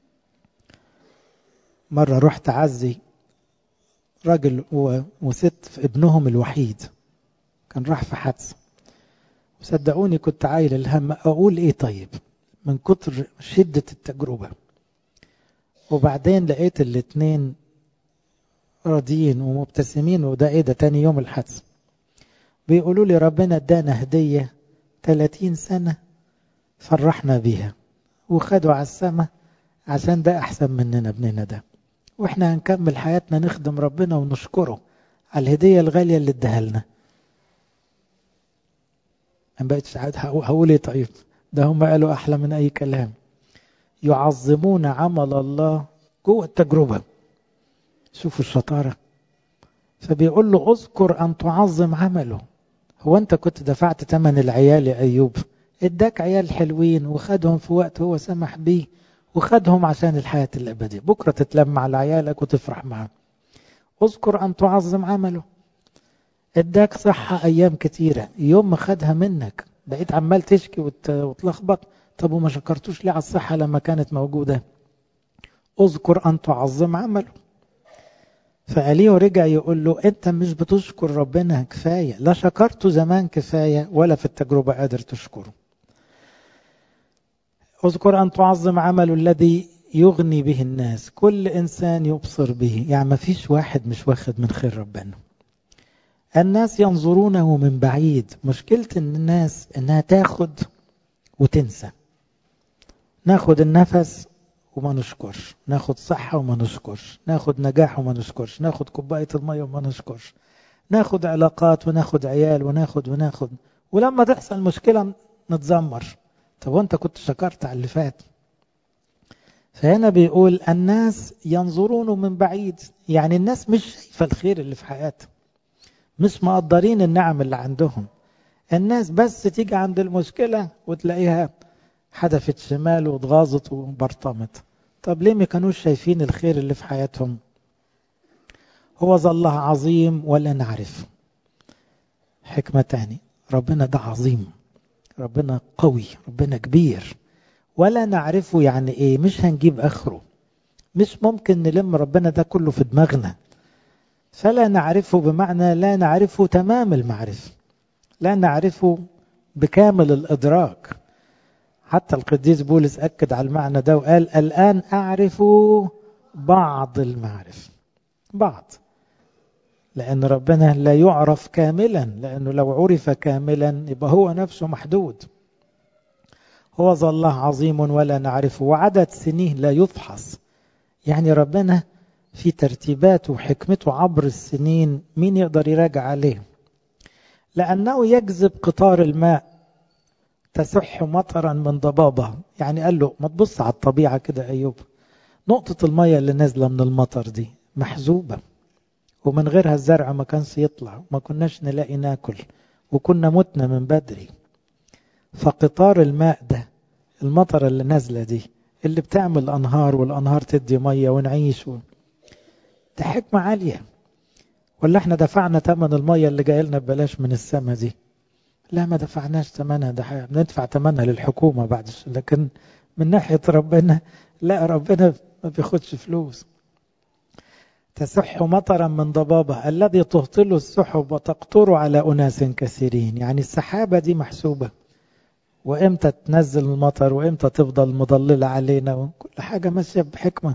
مرة رحت عزي راجل وست في ابنهم الوحيد كان راح في حادثة وصدقوني كنت عايل الهم أقول إيه طيب من كتر شدة التجربة وبعدين لقيت الاتنين راضيين ومبتسمين وده ايه ده تاني يوم الحادثة بيقولوا لي ربنا ادانا هدية 30 سنة فرحنا بيها وخدوا على السماء عشان ده احسن مننا ابننا ده واحنا هنكمل حياتنا نخدم ربنا ونشكره على الهدية الغالية اللي اداها لنا ما بقتش هقول ايه طيب ده هم قالوا احلى من اي كلام يعظمون عمل الله جوه التجربة شوفوا الشطارة فبيقول له اذكر أن تعظم عمله هو أنت كنت دفعت ثمن العيال يا أيوب اداك عيال حلوين وخدهم في وقت هو سمح بيه وخدهم عشان الحياة الأبدية بكرة تتلم على عيالك وتفرح معهم اذكر أن تعظم عمله اداك صحة أيام كتيرة يوم ما خدها منك بقيت عمال تشكي وتلخبط طب وما شكرتوش ليه على الصحة لما كانت موجودة اذكر أن تعظم عمله فأليه رجع يقول له أنت مش بتشكر ربنا كفاية لا شكرته زمان كفاية ولا في التجربة قادر تشكره اذكر أن تعظم عمله الذي يغني به الناس كل إنسان يبصر به يعني ما فيش واحد مش واخد من خير ربنا الناس ينظرونه من بعيد مشكلة الناس انها تاخد وتنسى ناخد النفس وما نشكرش ناخد صحة وما نشكرش ناخد نجاح وما نشكرش ناخد كوباية المية وما نشكرش ناخد علاقات وناخد عيال وناخد وناخد ولما تحصل مشكلة نتذمر طب وانت كنت شكرت على اللي فات فهنا بيقول الناس ينظرونه من بعيد يعني الناس مش شايفة الخير اللي في حياتهم مش مقدرين النعم اللي عندهم الناس بس تيجي عند المشكلة وتلاقيها حدفت شمال واتغاظت وبرطمت طب ليه ما كانوش شايفين الخير اللي في حياتهم هو ظل الله عظيم ولا نعرف حكمة تاني ربنا ده عظيم ربنا قوي ربنا كبير ولا نعرفه يعني ايه مش هنجيب اخره مش ممكن نلم ربنا ده كله في دماغنا فلا نعرفه بمعنى لا نعرفه تمام المعرفة لا نعرفه بكامل الإدراك حتى القديس بولس أكد على المعنى ده وقال الآن أعرف بعض المعرفة بعض لأن ربنا لا يعرف كاملا لأنه لو عرف كاملا يبقى هو نفسه محدود هو ظل الله عظيم ولا نعرفه وعدد سنيه لا يفحص يعني ربنا في ترتيباته وحكمته عبر السنين مين يقدر يراجع عليه لأنه يجذب قطار الماء تسح مطرا من ضبابه يعني قال له ما تبص على الطبيعة كده أيوب نقطة المية اللي نازلة من المطر دي محزوبة ومن غيرها الزرع ما كانش يطلع ما كناش نلاقي ناكل وكنا متنا من بدري فقطار الماء ده المطر اللي نازلة دي اللي بتعمل أنهار والأنهار تدي مية ونعيش و... ده حكمة عالية ولا احنا دفعنا ثمن المية اللي جاي لنا ببلاش من السما دي لا ما دفعناش ثمنها ده بندفع ثمنها للحكومة بعد لكن من ناحية ربنا لا ربنا ما بياخدش فلوس تسح مطرا من ضبابه الذي تهطل السحب وتقطر على أناس كثيرين يعني السحابة دي محسوبة وإمتى تنزل المطر وإمتى تفضل مضللة علينا وكل حاجة ماشية بحكمة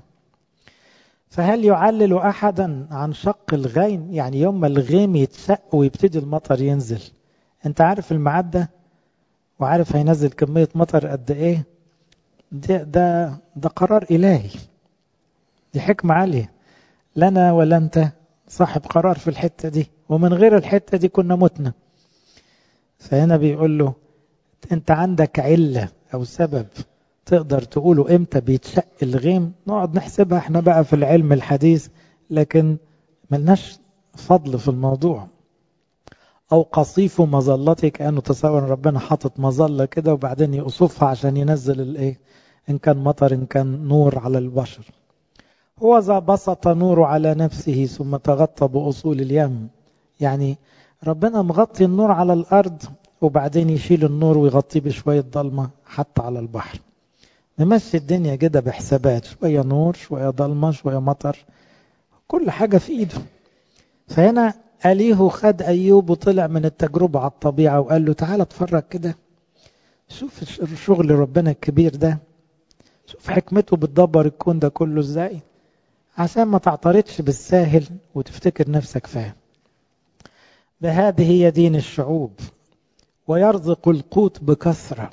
فهل يعلل أحدا عن شق الغيم يعني يوم ما الغيم يتشق ويبتدي المطر ينزل انت عارف الميعاد ده وعارف هينزل كمية مطر قد ايه ده, ده, ده قرار إلهي دي حكمة عالية لنا ولا انت صاحب قرار في الحتة دي ومن غير الحتة دي كنا متنا فهنا بيقول له انت عندك علة او سبب تقدر تقوله امتى بيتشق الغيم نقعد نحسبها احنا بقى في العلم الحديث لكن ملناش فضل في الموضوع او قصيف مظلتي كانه تصور ربنا حاطط مظله كده وبعدين يقصفها عشان ينزل الايه ان كان مطر ان كان نور على البشر هو ذا بسط نوره على نفسه ثم تغطى باصول اليم يعني ربنا مغطي النور على الارض وبعدين يشيل النور ويغطيه بشويه ضلمه حتى على البحر نمشي الدنيا كده بحسابات شويه نور شويه ضلمه شويه مطر كل حاجه في ايده فهنا أليه خد أيوب وطلع من التجربة على الطبيعة وقال له تعالى اتفرج كده شوف شغل ربنا الكبير ده شوف حكمته بتدبر الكون ده كله ازاي عشان ما تعترضش بالساهل وتفتكر نفسك فاهم بهذه هي دين الشعوب ويرزق القوت بكثرة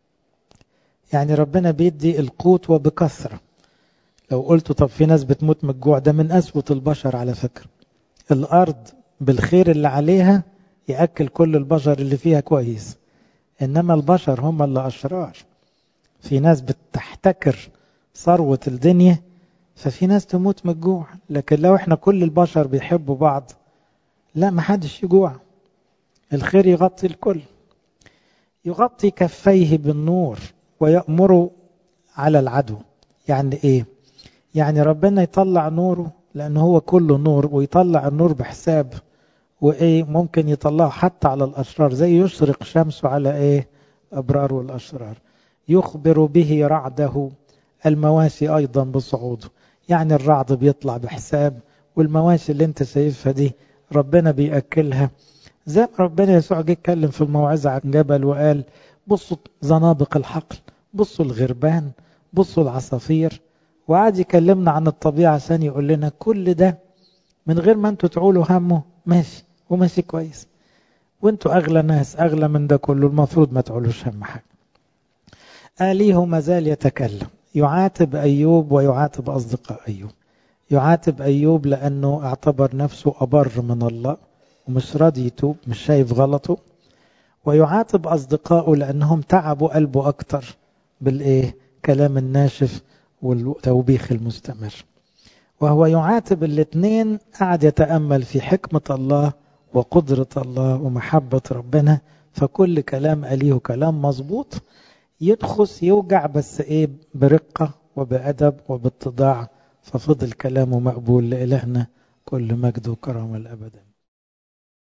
يعني ربنا بيدي القوت وبكثرة لو قلت طب في ناس بتموت من الجوع ده من أسوة البشر على فكرة الأرض بالخير اللي عليها يأكل كل البشر اللي فيها كويس إنما البشر هم اللي أشرار في ناس بتحتكر ثروة الدنيا ففي ناس تموت من الجوع لكن لو احنا كل البشر بيحبوا بعض لا ما حدش يجوع الخير يغطي الكل يغطي كفيه بالنور ويأمر على العدو يعني ايه يعني ربنا يطلع نوره لأنه هو كله نور ويطلع النور بحساب وإيه ممكن يطلعه حتى على الأشرار زي يشرق شمسه على إيه أبرار والأشرار يخبر به رعده المواشي أيضا بصعوده يعني الرعد بيطلع بحساب والمواشي اللي انت شايفها دي ربنا بيأكلها زي ما ربنا يسوع جه اتكلم في الموعظة عن جبل وقال بصوا زنابق الحقل بصوا الغربان بصوا العصافير وقعد يكلمنا عن الطبيعة عشان يقول لنا كل ده من غير ما انتوا تعولوا همه ماشي وماشي كويس وانتوا اغلى ناس اغلى من ده كله المفروض ما تعولوش هم حاجة آليه ما زال يتكلم يعاتب أيوب ويعاتب أصدقاء أيوب يعاتب أيوب لأنه اعتبر نفسه أبر من الله ومش راضي يتوب مش شايف غلطه ويعاتب أصدقائه لأنهم تعبوا قلبه أكتر بالإيه كلام الناشف والتوبيخ المستمر وهو يعاتب الاثنين قعد يتأمل في حكمة الله وقدرة الله ومحبة ربنا فكل كلام أليه كلام مظبوط يدخس يوجع بس ايه برقة وبأدب وباتضاع ففضل كلامه مقبول لإلهنا كل مجد وكرم الأبد